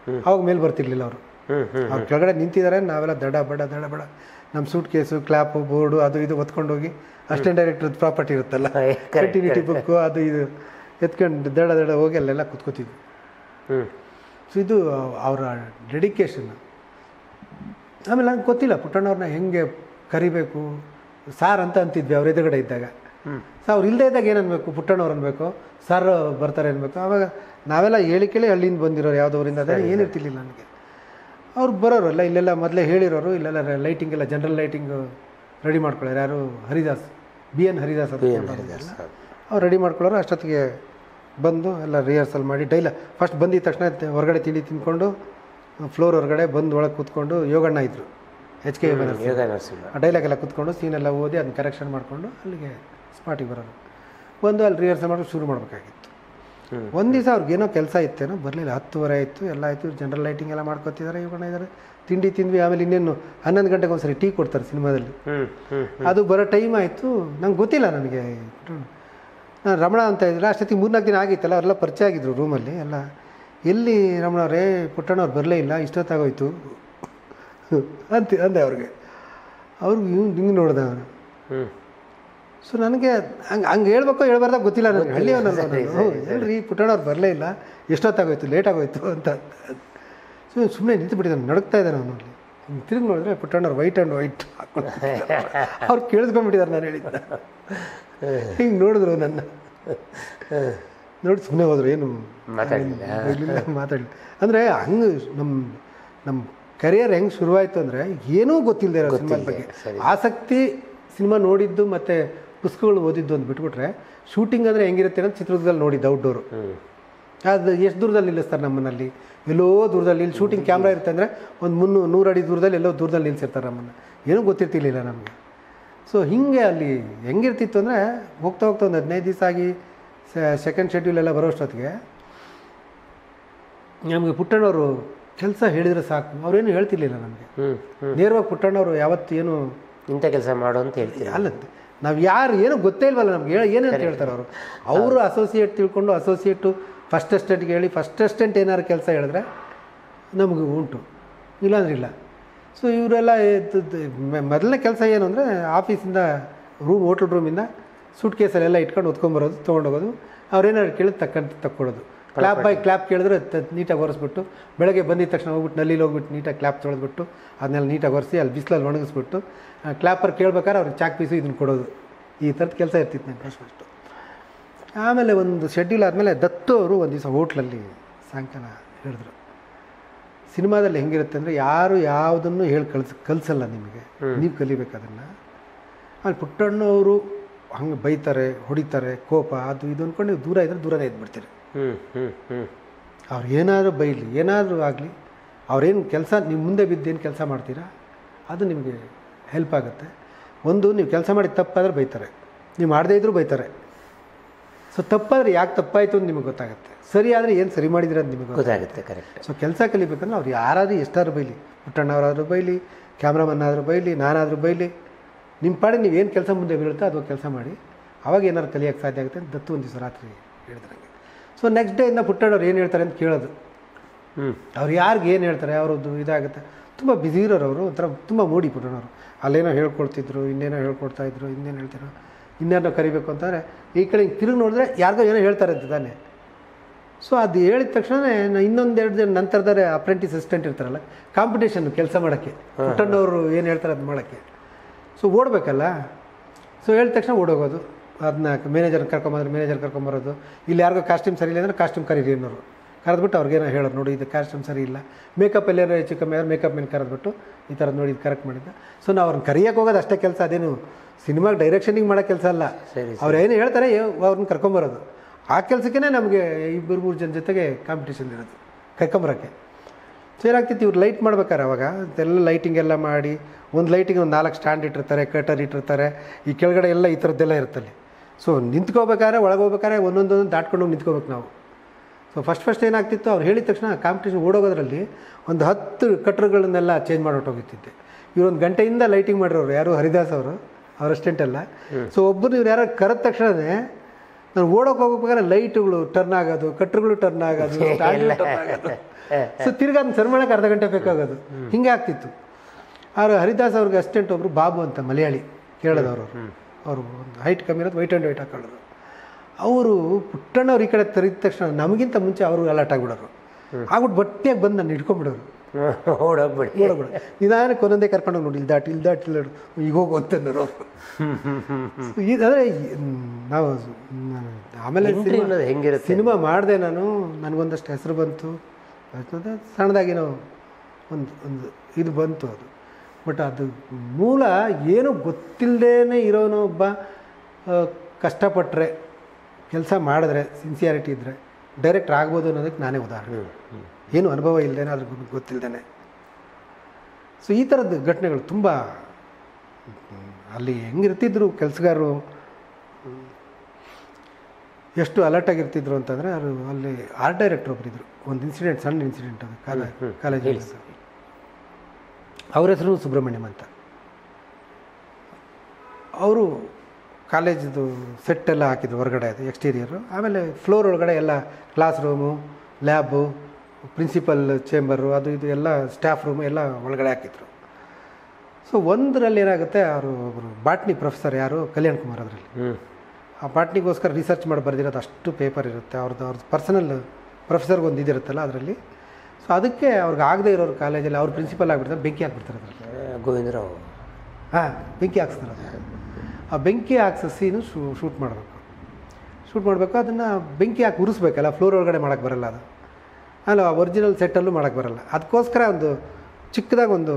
ಅವಾಗ ಮೇಲೆ ಬರ್ತಿರ್ಲಿಲ್ಲ ಅವರು ಹ್ಞೂ ಹ್ಞೂ ಅವ್ರು ಕೆಳಗಡೆ ನಿಂತಿದ್ದಾರೆ ನಾವೆಲ್ಲ ದಡ ಬಡ ದಡ ಬಡ ನಮ್ಮ ಸೂಟ್ ಕೇಸು ಕ್ಲಾಪು ಬೋರ್ಡು ಅದು ಇದು ಹೊತ್ಕೊಂಡು ಹೋಗಿ ಅಸಿಸ್ಟೆಂಟ್ ಡೈರೆಕ್ಟರ್ ಪ್ರಾಪರ್ಟಿ ಇರುತ್ತಲ್ಲ ಕಂಟಿನ್ಯೂಟಿ ಬುಕ್ಕು ಅದು ಇದು ಎತ್ಕೊಂಡು ದಡ ದಡ ಹೋಗಿ ಅಲ್ಲೆಲ್ಲ ಕುತ್ಕೋತಿದ್ವಿ ಹ್ಞೂ ಸೊ ಇದು ಅವರ ಡೆಡಿಕೇಶನ್ ಆಮೇಲೆ ನಂಗೆ ಗೊತ್ತಿಲ್ಲ ಪುಟ್ಟಣ್ಣವ್ರನ್ನ ಹೆಂಗೆ ಕರಿಬೇಕು ಸಾರ್ ಅಂತ ಅಂತಿದ್ವಿ ಅವ್ರ ಎದುರುಗಡೆ ಇದ್ದಾಗ ಸೊ ಅವ್ರು ಇಲ್ಲದೇ ಇದ್ದಾಗ ಏನು ಅನ್ಬೇಕು ಪುಟ್ಟಣ್ಣವ್ರು ಅನ್ಬೇಕು ಸರ್ ಬರ್ತಾರೆ ಅನ್ಬೇಕು ಆವಾಗ ನಾವೆಲ್ಲ ಹೇಳಿ ಕೇಳಿ ಹಳ್ಳಿಯಿಂದ ಬಂದಿರೋರು ಯಾವುದವರಿಂದ ಅದೇ ಏನು ಇರ್ತಿರ್ಲಿಲ್ಲ ನನಗೆ ಅವ್ರು ಬರೋರಲ್ಲ ಇಲ್ಲೆಲ್ಲ ಮೊದಲೇ ಹೇಳಿರೋರು ಇಲ್ಲೆಲ್ಲ ಲೈಟಿಂಗ್ ಎಲ್ಲ ಜನರಲ್ ಲೈಟಿಂಗ್ ರೆಡಿ ಮಾಡ್ಕೊಳ್ಳೋರು ಯಾರು ಹರಿದಾಸ್ ಬಿ ಎನ್ ಹರಿದಾಸ್ ಅಂತ ಕೊಟ್ಟಿದ್ದಾರೆ. ಅವ್ರು ರೆಡಿ ಮಾಡ್ಕೊಳ್ಳೋರು ಅಷ್ಟೊತ್ತಿಗೆ ಬಂದು ಎಲ್ಲ ರಿಹರ್ಸಲ್ ಮಾಡಿ ಡೈಲ ಫಸ್ಟ್ ಬಂದಿದ ತಕ್ಷಣ ತ- ಹೊರಗಡೆ ತಿಂಡಿ ತಿಂದ್ಕೊಂಡು ಫ್ಲೋರ್ ಹೊರಗಡೆ ಬಂದು ಒಳಗೆ ಕೂತ್ಕೊಂಡು ಯೋಗಣ್ಣ ಇದ್ದರು ಎಚ್ ಕೆ ಯೋಗ ಯೋಗ ನರಸಿಂಹ ಆ ಡೈಲಾಗ್ ಎಲ್ಲ ಕೂತ್ಕೊಂಡು ಸೀನ್ ಎಲ್ಲ ಓದಿ ಅದನ್ನ ಕರೆಕ್ಷನ್ ಮಾಡಿಕೊಂಡು ಅಲ್ಲಿಗೆ ಸ್ಪಾಟಿಗೆ ಬರೋರು ಬಂದು ಅಲ್ಲಿ ರಿಹರ್ಸಲ್ ಮಾಡಿ ಶುರು ಮಾಡಬೇಕಾಗಿತ್ತು ಹ್ಮ್. ಒಂದು ದಿವಸ ಅವ್ರಿಗೇನೋ ಕೆಲಸ ಇತ್ತೇನೋ ಬರಲಿಲ್ಲ ಹತ್ತುವರೆ ಆಯಿತು ಎಲ್ಲ ಆಯಿತು ಜನರಲ್ ಲೈಟಿಂಗ್ ಎಲ್ಲ ಮಾಡ್ಕೊತಿದ್ದಾರೆ ಯೋಗಣ್ಣ ಇದ್ದಾರೆ ತಿಂಡಿ ತಿಂದ್ವಿ ಆಮೇಲೆ ಇನ್ನೇನು ಹನ್ನೊಂದು ಗಂಟೆಗೆ ಒಂದ್ಸರಿ ಟೀ ಕೊಡ್ತಾರೆ ಸಿನಿಮಾದಲ್ಲಿ ಹ್ಞೂ ಹ್ಞೂ ಅದು ಬರೋ ಟೈಮ್ ಆಯಿತು ನಂಗೆ ಗೊತ್ತಿಲ್ಲ ನನಗೆ ನಾನು ರಮಣ ಅಂತ ಇದ್ದಿಲ್ಲ ಅಷ್ಟೊತ್ತಿಗೆ ಮೂರ್ನಾಲ್ಕು ದಿನ ಆಗಿತ್ತಲ್ಲ ಅವರೆಲ್ಲ ಪರಿಚಯ ಆಗಿದ್ರು ರೂಮಲ್ಲಿ ಎಲ್ಲ ಎಲ್ಲಿ ರಮಣವ್ರೇ ಪುಟ್ಟಣ್ಣವ್ರು ಬರಲೇ ಇಲ್ಲ ಇಷ್ಟೊತ್ತಾಗೋಯ್ತು ಅಂತ ಅಂದೆ ಅವ್ರಿಗೆ ಅವ್ರಿಗೆ ಹಿಂಗೆ ಹಿಂಗೆ ನೋಡ್ದೆ ಅವನು ಹ್ಞೂ ಸೊ ನನಗೆ ಹಂಗೆ ಹಂಗೆ ಹೇಳ್ಬೇಕೋ ಹೇಳ್ಬಾರ್ದಾಗ ಗೊತ್ತಿಲ್ಲ ನನಗೆ ಹಳ್ಳಿಯವನಲ್ಲ ನಾನು ಹೇಳ್ರಿ ಪುಟ್ಟಣ್ಣವ್ರು ಬರಲೇ ಇಲ್ಲ ಎಷ್ಟೊತ್ತಾಗೋಯ್ತು ಲೇಟ್ ಆಗೋಯ್ತು ಅಂತ ಸೊ ಸುಮ್ಮನೆ ನಿಂತು ಬಿಟ್ಟಿದ್ದಾನೆ ನಡುಕ್ತಾ ಇದ್ದಾನೆ ಅವನು ಅಲ್ಲಿ ಹಿಂಗೆ ತಿರುಗಿ ನೋಡಿದ್ರೆ ಪುಟ್ಟಣ್ಣವ್ರು ವೈಟ್ ಆ್ಯಂಡ್ ವೈಟ್ ಹಾಕೊಂಡು ಅವ್ರು ಕೇಳಿಸ್ಕೊಂಡ್ಬಿಟ್ಟಿದ್ದಾರೆ ನಾನು ಹೇಳಿದ್ದ ಹಿಂಗೆ ನೋಡಿದ್ರು ನನ್ನ ನೋಡಿ ಸುಮ್ಮನೆ ಹೋದ್ರು ಏನು ಮಾತಾಡಲಿಲ್ಲ ಇಲ್ಲ ಮಾತಾಡಲಿ ಅಂದರೆ ಹಂಗೆ ನಮ್ಮ ನಮ್ಮ ಕರಿಯರ್ ಹೆಂಗೆ ಶುರುವಾಯಿತು ಅಂದರೆ ಏನೂ ಗೊತ್ತಿಲ್ಲದೆ ಇರೋ ಸಿನಿಮಾದ ಬಗ್ಗೆ ಆಸಕ್ತಿ ಸಿನಿಮಾ ನೋಡಿದ್ದು ಮತ್ತು ಪುಸ್ತಕಗಳು ಓದಿದ್ದು ಅಂತ ಬಿಟ್ಬಿಟ್ರೆ ಶೂಟಿಂಗ್ ಅಂದರೆ ಹೆಂಗಿರುತ್ತೆ ಅಂತ ಚಿತ್ರದುರ್ಗದಲ್ಲಿ ನೋಡಿದ್ದು ಔಟ್ಡೋರು ಹ್ಞೂ ಅದು ಎಷ್ಟು ದೂರದಲ್ಲಿ ನಿಲ್ಲಿಸ್ತಾರೆ ನಮ್ಮನ್ನಲ್ಲಿ ಎಲ್ಲೋ ದೂರದಲ್ಲಿ ಇಲ್ಲಿ ಶೂಟಿಂಗ್ ಕ್ಯಾಮ್ರಾ ಇರುತ್ತೆ ಅಂದರೆ ಒಂದು ಮುನ್ನೂರು ನೂರು ಅಡಿ ದೂರದಲ್ಲಿ ಎಲ್ಲೋ ದೂರದಲ್ಲಿ ನಿಲ್ಲಿಸಿರ್ತಾರೆ ನಮ್ಮನ್ನು ಏನೂ ಗೊತ್ತಿರ್ತಿರ್ಲಿಲ್ಲ ನಮಗೆ ಸೊ ಹಿಂಗೆ ಅಲ್ಲಿ ಹೆಂಗಿರ್ತಿತ್ತು ಅಂದರೆ ಹೋಗ್ತಾ ಹೋಗ್ತಾ ಒಂದು ಹದಿನೈದು ದಿವಸ ಆಗಿ ಸೆಕೆಂಡ್ ಶೆಡ್ಯೂಲ್ ಎಲ್ಲ ಬರೋಷ್ಟೊತ್ತಿಗೆ ನಮಗೆ ಪುಟ್ಟಣ್ಣವರು ಕೆಲಸ ಹೇಳಿದರೆ ಸಾಕು ಅವ್ರೇನು ಹೇಳ್ತಿರ್ಲಿಲ್ಲ ನಮಗೆ ಹ್ಞೂ ಹ್ಞೂ ನೇರವಾಗಿ ಪುಟ್ಟಣ್ಣವರು ಯಾವತ್ತು ಏನು ಇಂಥ ಕೆಲಸ ಮಾಡು ಅಂತ ಹೇಳ್ತೀರಾ ಅಲ್ಲಂತೆ ನಾವು ಯಾರು ಏನೂ ಗೊತ್ತೇ ಇಲ್ವಲ್ಲ ನಮ್ಗೆ ಹೇಳಿ ಏನಂತ ಹೇಳ್ತಾರೆ ಅವರು ಅವರು ಅಸೋಸಿಯೇಟ್ ತಿಳ್ಕೊಂಡು ಅಸೋಸಿಯೇಟು ಫಸ್ಟ್ ಅಸ್ಟೆಂಟ್ಗೆ ಹೇಳಿ ಫಸ್ಟ್ ಅಸ್ಟೆಂಟ್ ಏನಾದ್ರು ಕೆಲಸ ಹೇಳಿದ್ರೆ ನಮಗೆ ಉಂಟು ಇಲ್ಲಾಂದ್ರೆ ಇಲ್ಲ ಸೊ ಇವರೆಲ್ಲ ಮೊದಲನೇ ಕೆಲಸ ಏನು ಅಂದರೆ ಆಫೀಸಿಂದ ರೂಮ್ ಹೋಟ್ಲ್ ರೂಮಿಂದ ಸೂಟ್ ಕೇಸಲ್ಲೆಲ್ಲ ಇಟ್ಕೊಂಡು ಹೊತ್ಕೊಂಬರೋದು ತೊಗೊಂಡೋಗೋದು ಅವ್ರೇನಾದ್ರು ಕೇಳಿದ್ ತಕ್ಕಂತ ತಕ್ಕೊಡೋದು ಕ್ಲಾಪ್ ಬೈ ಕ್ಲಾಪ್ ಕೇಳಿದ್ರೆ ತ- ನೀಟಾಗಿ ಒರೆಸ್ಬಿಟ್ಟು ಬೆಳಗ್ಗೆ ಬಂದಿದ ತಕ್ಷಣ ಹೋಗ್ಬಿಟ್ಟು ನಲ್ಲಿಲಿ ಹೋಗ್ಬಿಟ್ಟು ನೀಟಾಗಿ ಕ್ಲಾಪ್ ತೊಳೆದ್ಬಿಟ್ಟು ಅದನ್ನೆಲ್ಲ ನೀಟಾಗಿ ಒರೆಸಿ ಅಲ್ಲಿ ಬಿಸಿಲಲ್ಲಿ ಒಣಗಿಸ್ಬಿಟ್ಟು ಕ್ಲಾಪರ್ ಕೇಳ್ಬೇಕಾದ್ರೆ ಅವ್ರಿಗೆ ಚಾಕ್ ಪೀಸು ಇದನ್ನು ಕೊಡೋದು ಈ ಥರದ ಕೆಲಸ ಇರ್ತಿತ್ತು ನಂಗೆ ಫಸ್ಟ್ ಫಸ್ಟು ಆಮೇಲೆ ಒಂದು ಶೆಡ್ಯೂಲ್ ಆದಮೇಲೆ ದತ್ತು ಅವರು ಒಂದು ದಿವಸ ಹೋಟ್ಲಲ್ಲಿ ಸಾಯಂಕಾಲ ಹೇಳಿದ್ರು ಸಿನಿಮಾದಲ್ಲಿ ಹೆಂಗಿರುತ್ತೆ ಅಂದರೆ ಯಾರು ಯಾವುದನ್ನು ಹೇಳಿ ಕಳ್ಸ ಕಲಿಸಲ್ಲ ನಿಮಗೆ ನೀವು ಕಲಿಬೇಕು ಅದನ್ನು ಅಲ್ಲಿ ಪುಟ್ಟಣ್ಣವರು ಹಂಗೆ ಬೈತಾರೆ ಹೊಡಿತಾರೆ ಕೋಪ ಅದು ಇದು ಅಂದ್ಕೊಂಡು ನೀವು ದೂರ ಇದ್ದರೆ ದೂರನೇ ಇದ್ಬಿಡ್ತೀರಿ ಹ್ಞೂ ಹ್ಞೂ ಹ್ಞೂ ಅವ್ರು ಏನಾದರೂ ಬೈಲಿ ಏನಾದರೂ ಆಗಲಿ ಅವ್ರೇನು ಕೆಲಸ ನೀವು ಮುಂದೆ ಬಿದ್ದೇನು ಕೆಲಸ ಮಾಡ್ತೀರಾ ಅದು ನಿಮಗೆ ಹೆಲ್ಪ್ ಆಗುತ್ತೆ ಒಂದು ನೀವು ಕೆಲಸ ಮಾಡಿ ತಪ್ಪಾದ್ರೆ ಬೈತಾರೆ ನೀವು ಮಾಡದೇ ಇದ್ರೂ ಬೈತಾರೆ ಸೊ ತಪ್ಪಾದರೆ ಯಾಕೆ ತಪ್ಪಾಯಿತು ಅಂತ ನಿಮಗೆ ಗೊತ್ತಾಗುತ್ತೆ ಸರಿ ಆದರೆ ಏನು ಸರಿ ಮಾಡಿದಿರ ಅಂತ ನಿಮಗೆ ಗೊತ್ತಾಗುತ್ತೆ ಗೊತ್ತಾಗುತ್ತೆ ಕರೆಕ್ಟ್ ಸೊ ಕೆಲಸ ಕಲಿಬೇಕಂದ್ರೆ ಅವ್ರು ಯಾರಾದರೂ ಎಷ್ಟಾದ್ರೂ ಬೈಲಿ ಪುಟ್ಟಣ್ಣವರಾದರೂ ಬೈಲಿ ಕ್ಯಾಮ್ರಾಮನ್ ಆದರೂ ಬೈಲಿ ನಾನಾದರೂ ಬೈಲಿ ನಿಮ್ಮ ಪಾಡಿ ನೀವು ಏನು ಕೆಲಸ ಮುಂದೆ ಬೀಳುತ್ತೋ ಅದು ಕೆಲಸ ಮಾಡಿ ಅವಾಗ ಏನಾದ್ರು ಕಲಿಯೋಕ್ಕೆ ಸಾಧ್ಯ ಆಗುತ್ತೆ ಅಂತ ದತ್ತು ಒಂದು ದಿವಸ ರಾತ್ರಿ ಹೇಳಿದ್ರು ನನಗೆ ಸೊ ನೆಕ್ಸ್ಟ್ ಡೇಯಿಂದ ಪುಟ್ಟಣ್ಣವ್ರು ಏನು ಹೇಳ್ತಾರೆ ಅಂತ ಕೇಳೋದು ಹ್ಞೂ ಅವ್ರು ಯಾರಿಗೆ ಏನು ಹೇಳ್ತಾರೆ ಅವರದ್ದು ಇದಾಗುತ್ತೆ ತುಂಬ ಬ್ಯುಸಿ ಇರೋರು ಅವರು ಒಂಥರ ತುಂಬ ಮೂಡಿ ಪುಟ್ಟಣ್ಣವರು ಅಲ್ಲೇನೋ ಹೇಳ್ಕೊಳ್ತಿದ್ರು ಇನ್ನೇನೋ ಹೇಳ್ಕೊಡ್ತಾ ಇದ್ರು ಇನ್ನೇನು ಹೇಳ್ತಿರೋ ಇನ್ನೇನೋ ಕರಿಬೇಕು ಅಂತಂದರೆ ಈ ಕಡೆ ಹಿಂಗೆ ತಿರುಗಿ ನೋಡಿದ್ರೆ ಯಾರಿಗೋ ಏನೋ ಹೇಳ್ತಾರೆ ಅಂತ ತಾನೆ ಸೊ ಅದು ಹೇಳಿದ ತಕ್ಷಣ ಇನ್ನೊಂದೆರಡು ದಿನ ನಂತರದರೆ ಅಪ್ರೆಂಟಿಸ್ ಅಸಿಸ್ಟೆಂಟ್ ಇರ್ತಾರಲ್ಲ ಕಾಂಪಿಟೇಷನ್ ಕೆಲಸ ಮಾಡೋಕ್ಕೆ ಪುಟ್ಟಣ್ಣವರು ಏನು ಹೇಳ್ತಾರೆ ಅದು ಮಾಡೋಕ್ಕೆ ಸೊ ಓಡಬೇಕಲ್ಲ ಸೊ ಹೇಳಿದ ತಕ್ಷಣ ಓಡೋಗೋದು ಅದನ್ನ ಮ್ಯಾನೇಜರ್ ಕರ್ಕೊಂಬಂದ್ರೆ ಮ್ಯಾನೇಜರ್ ಕರ್ಕೊಂಬರೋದು ಇಲ್ಲಿ ಯಾರಿಗೋ ಕಾಸ್ಟ್ಯೂಮ್ ಸರಿ ಇಲ್ಲ ಅಂದರೆ ಕಾಸ್ಟ್ಯೂಮ್ ಕರೀರಿ ಅನ್ನೋರು ಕರೆದ್ಬಿಟ್ಟು ಅವ್ರಿಗೇನೋ ಹೇಳೋದು ನೋಡಿ ಇದು ಕಾಸ್ಟ್ಯೂಮ್ ಸರಿ ಇಲ್ಲ ಮೇಕಪ್ ಎಲ್ಲೇನೋ ಹೆಚ್ಚು ಕಮ್ಮಿ ಆದ್ರೆ ಮೇಕಪ್ ಮೇಲೆ ಕರೆದ್ಬಿಟ್ಟು ಈ ಥರದ್ದು ನೋಡಿ ಇದು ಕರೆಕ್ಟ್ ಮಾಡಿದ್ದ ಸೊ ನಾವು ಅವ್ರನ್ನ ಕರಿಯೋಕೆ ಹೋಗೋದು ಅಷ್ಟೇ ಕೆಲಸ ಅದೇನು ಸಿನಿಮಾಗೆ ಡೈರೆಕ್ಷನಿಗೆ ಮಾಡೋ ಕೆಲಸ ಅಲ್ಲ ಸರಿ ಅವ್ರು ಏನು ಹೇಳ್ತಾರೆ ಏ- ಅವ್ರನ್ನ ಕರ್ಕೊಂಬರೋದು ಆ ಕೆಲಸಕ್ಕೇ ನಮಗೆ ಇಬ್ಬರು ಮೂರು ಜನ ಜೊತೆಗೆ ಕಾಂಪಿಟೇಷನ್ ಇರೋದು ಕರ್ಕೊಂಬರೋಕ್ಕೆ ಸೊ ಏನಾಗ್ತಿತ್ತು ಇವ್ರು ಲೈಟ್ ಮಾಡ್ಬೇಕಾರೆ ಅವಾಗ ಎಲ್ಲ ಲೈಟಿಂಗ್ ಎಲ್ಲ ಮಾಡಿ ಒಂದು ಲೈಟಿಗೆ ಒಂದು ನಾಲ್ಕು ಸ್ಟ್ಯಾಂಡ್ ಇಟ್ಟಿರ್ತಾರೆ ಕಟರ್ ಇಟ್ಟಿರ್ತಾರೆ ಈ ಕೆಳಗಡೆ ಎಲ್ಲ ಈ ಥರದ್ದೆಲ್ಲ ಇರುತ್ತಲ್ಲಿ ಸೊ ನಿಂತ್ಕೋಬೇಕಾದ್ರೆ ಒಳಗೆ ಹೋಗ್ಬೇಕಾದ್ರೆ ಒಂದೊಂದೊಂದು ದಾಟ್ಕೊಂಡು ಹೋಗಿ ನಿಂತ್ಕೋಬೇಕು ನಾವು ಸೊ ಫಸ್ಟ್ ಫಸ್ಟ್ ಏನಾಗ್ತಿತ್ತು ಅವ್ರು ಹೇಳಿದ ತಕ್ಷಣ ಕಾಂಪಿಟೇಷನ್ ಓಡೋಗೋದ್ರಲ್ಲಿ ಒಂದು ಹತ್ತು ಕಟ್ರುಗಳನ್ನೆಲ್ಲ ಚೇಂಜ್ ಮಾಡಿಬಿಟ್ಟೋಗಿತ್ತಿದ್ದೆ ಇವರೊಂದು ಗಂಟೆಯಿಂದ ಲೈಟಿಂಗ್ ಮಾಡಿರೋರು ಯಾರು ಹರಿದಾಸ್ ಅವರು ಅವ್ರ ಅಸ್ಟೆಂಟ್ ಎಲ್ಲ ಸೊ ಒಬ್ಬರು ಇವ್ರು ಯಾರು ಕರೆದ ತಕ್ಷಣವೇ ನಾನು ಓಡೋಕೆ ಹೋಗ್ಬೇಕಾದ್ರೆ ಲೈಟ್ಗಳು ಟರ್ನ್ ಆಗೋದು ಕಟ್ರುಗಳು ಟರ್ನ್ ಆಗೋದು ಸ್ಟ್ಯಾಂಡ್ಗಳು turn ಆಗೋದು ಸೊ ತಿರ್ಗಾ ಅದನ್ನ ಸರಿ ಮಾಡೋಕೆ ಅರ್ಧ ಗಂಟೆ ಬೇಕಾಗೋದು ಹಿಂಗೆ ಆಗ್ತಿತ್ತು ಆದ್ರೆ ಹರಿದಾಸ್ ಅವ್ರಿಗೆ ಅಸಿಸ್ಟೆಂಟ್ ಒಬ್ಬರು ಬಾಬು ಅಂತ ಮಲಯಾಳಿ ಕೇರಳದವರು ಅವರು ಒಂದು ಹೈಟ್ ಕಮ್ಮಿ ಇರೋದು ವೈಟ್ ಆ್ಯಂಡ್ ವೈಟ್ ಹಾಕೊಳ್ಳೋರು ಅವರು ಪುಟ್ಟಣ್ಣವ್ರು ಈ ಕಡೆ ತರಿದ ತಕ್ಷಣ ನಮಗಿಂತ ಮುಂಚೆ ಅವರು ಅಲರ್ಟ್ ಆಗಿಬಿಡೋರು ಆಗ್ಬಿಟ್ಟು ಬಟ್ಟೆಯಾಗಿ ಬಂದು ನಾನು ಹಿಡ್ಕೊಂಡ್ಬಿಡೋರು ಓಡೋಗ್ಬಿಡಿ ನೋಡಬೇಡ ನಿಧಾನಕ್ಕೆ ಒಂದೊಂದೇ ಕರ್ಕೊಂಡೋಗಿ ನೋಡಿ ಇಲ್ಲಿ ದಾಟಿ ಇಲ್ಲಿ ದಾಟಿ ಇಲ್ಲಿ ದಾಟು. ಈಗ ಹೋಗು ಅಂತಂದರು ಅವರು ಅಂದರೆ ನಾವು ಮ್, ಆಮೇಲೆ Entry ಅನ್ನೋದು ಹೆಂಗಿರುತ್ತೆ ಸಿನಿಮಾ ಮಾಡಿದೆ ನಾನು ನನಗೊಂದಷ್ಟು ಹೆಸರು ಬಂತು ಮತ್ತೆ ಸಣ್ಣದಾಗೇನೋ ಒಂದು ಒಂದು ಇದು ಬಂತು ಅದು ಬಟ್ ಅದು ಮೂಲ ಏನೂ ಗೊತ್ತಿಲ್ಲದೇ ಇರೋನು ಒಬ್ಬ ಆ, ಕಷ್ಟಪಟ್ಟರೆ ಕೆಲಸ ಮಾಡಿದ್ರೆ ಸಿನ್ಸಿಯಾರಿಟಿ ಇದ್ದರೆ ಡೈರೆಕ್ಟ್ ಆಗ್ಬೋದು ಅನ್ನೋದಕ್ಕೆ ನಾನೇ ಉದಾಹರಣೆ ಏನು ಅನುಭವ ಇಲ್ಲದೇನೆ ಅದ್ರ ಬಗ್ಗೆ ಗೊತ್ತಿಲ್ಲದೇನೆ ಸೊ ಈ ಥರದ್ದು ಘಟನೆಗಳು ತುಂಬ ಹ್ಮ್, ಅಲ್ಲಿ ಹೆಂಗಿರ್ತಿದ್ರು ಕೆಲಸಗಾರರು ಎಷ್ಟು ಅಲರ್ಟ್ ಆಗಿರ್ತಿದ್ರು ಅಂತಂದರೆ ಅವರು ಅಲ್ಲಿ ಆರ್ಟ್ ಡೈರೆಕ್ಟರ್ ಒಬ್ಬರಿದ್ರು ಒಂದು ಇನ್ಸಿಡೆಂಟ್ ಸಣ್ಣ ಇನ್ಸಿಡೆಂಟ್ ಅದು ಕಾಲ ಕಾಲೇಜಲ್ಲಿ ಅವ್ರ ಹೆಸರು ಸುಬ್ರಹ್ಮಣ್ಯಂ ಅಂತ ಅವರು ಕಾಲೇಜಿದು ಸೆಟ್ ಎಲ್ಲ ಹಾಕಿದ್ರು ಹೊರಗಡೆ ಅದು ಎಕ್ಸ್ಟೀರಿಯರು ಆಮೇಲೆ ಫ್ಲೋರ್ ಒಳಗಡೆ ಎಲ್ಲ classroom lab principal chamber ಅದು ಇದು ಎಲ್ಲ ಸ್ಟಾಫ್ ರೂಮು ಎಲ್ಲ ಒಳಗಡೆ ಹಾಕಿದ್ರು ಸೊ ಒಂದರಲ್ಲಿ ಏನಾಗುತ್ತೆ ಅವರು ಒಬ್ಬರು ಬಾಟ್ನಿ ಪ್ರೊಫೆಸರ್ ಯಾರು ಕಲ್ಯಾಣ್ ಕುಮಾರ್ ಅದರಲ್ಲಿ ಹ್ಞೂ ಆ ಬಾಟ್ನಿಗೋಸ್ಕರ ರಿಸರ್ಚ್ ಮಾಡಿ ಬರೆದಿರೋದು ಅಷ್ಟು ಪೇಪರ್ ಇರುತ್ತೆ ಅವ್ರದ್ದು ಅವ್ರದ್ದು ಪರ್ಸನಲ್ ಪ್ರೊಫೆಸರ್ಗೆ ಒಂದು ಇದಿರುತ್ತಲ್ಲ ಅದರಲ್ಲಿ ಸೊ ಅದಕ್ಕೆ ಅವ್ರಿಗೆ ಆಗದೆ ಇರೋರು ಕಾಲೇಜಲ್ಲಿ ಅವ್ರು ಪ್ರಿನ್ಸಿಪಲ್ ಆಗಿಬಿಡ್ತಾರೆ ಬೆಂಕಿ ಹಾಕ್ಬಿಡ್ತಾರೆ ಅದರಲ್ಲಿ ಗೋವಿಂದರಾವ್ ಹಾಂ ಬೆಂಕಿ ಹಾಕ್ಸ್ತಾರೆ ಅದು. ಆ ಬೆಂಕಿ ಹಾಕ್ಸೋ ಸೀನು ಶೂ ಶೂಟ್ ಮಾಡಬೇಕು ಶೂಟ್ ಮಾಡಬೇಕು ಅದನ್ನು ಬೆಂಕಿ ಹಾಕಿ ಉರಿಸ್ಬೇಕಲ್ಲ ಫ್ಲೋರ್ ಒಳಗಡೆ ಮಾಡೋಕ್ಕೆ ಬರಲ್ಲ ಅದು ಅಲ್ಲ ಒರಿಜಿನಲ್ ಸೆಟ್ಟಲ್ಲೂ ಮಾಡೋಕ್ಕೆ ಬರಲ್ಲ ಅದಕ್ಕೋಸ್ಕರ ಒಂದು ಚಿಕ್ಕದಾಗಿ ಒಂದು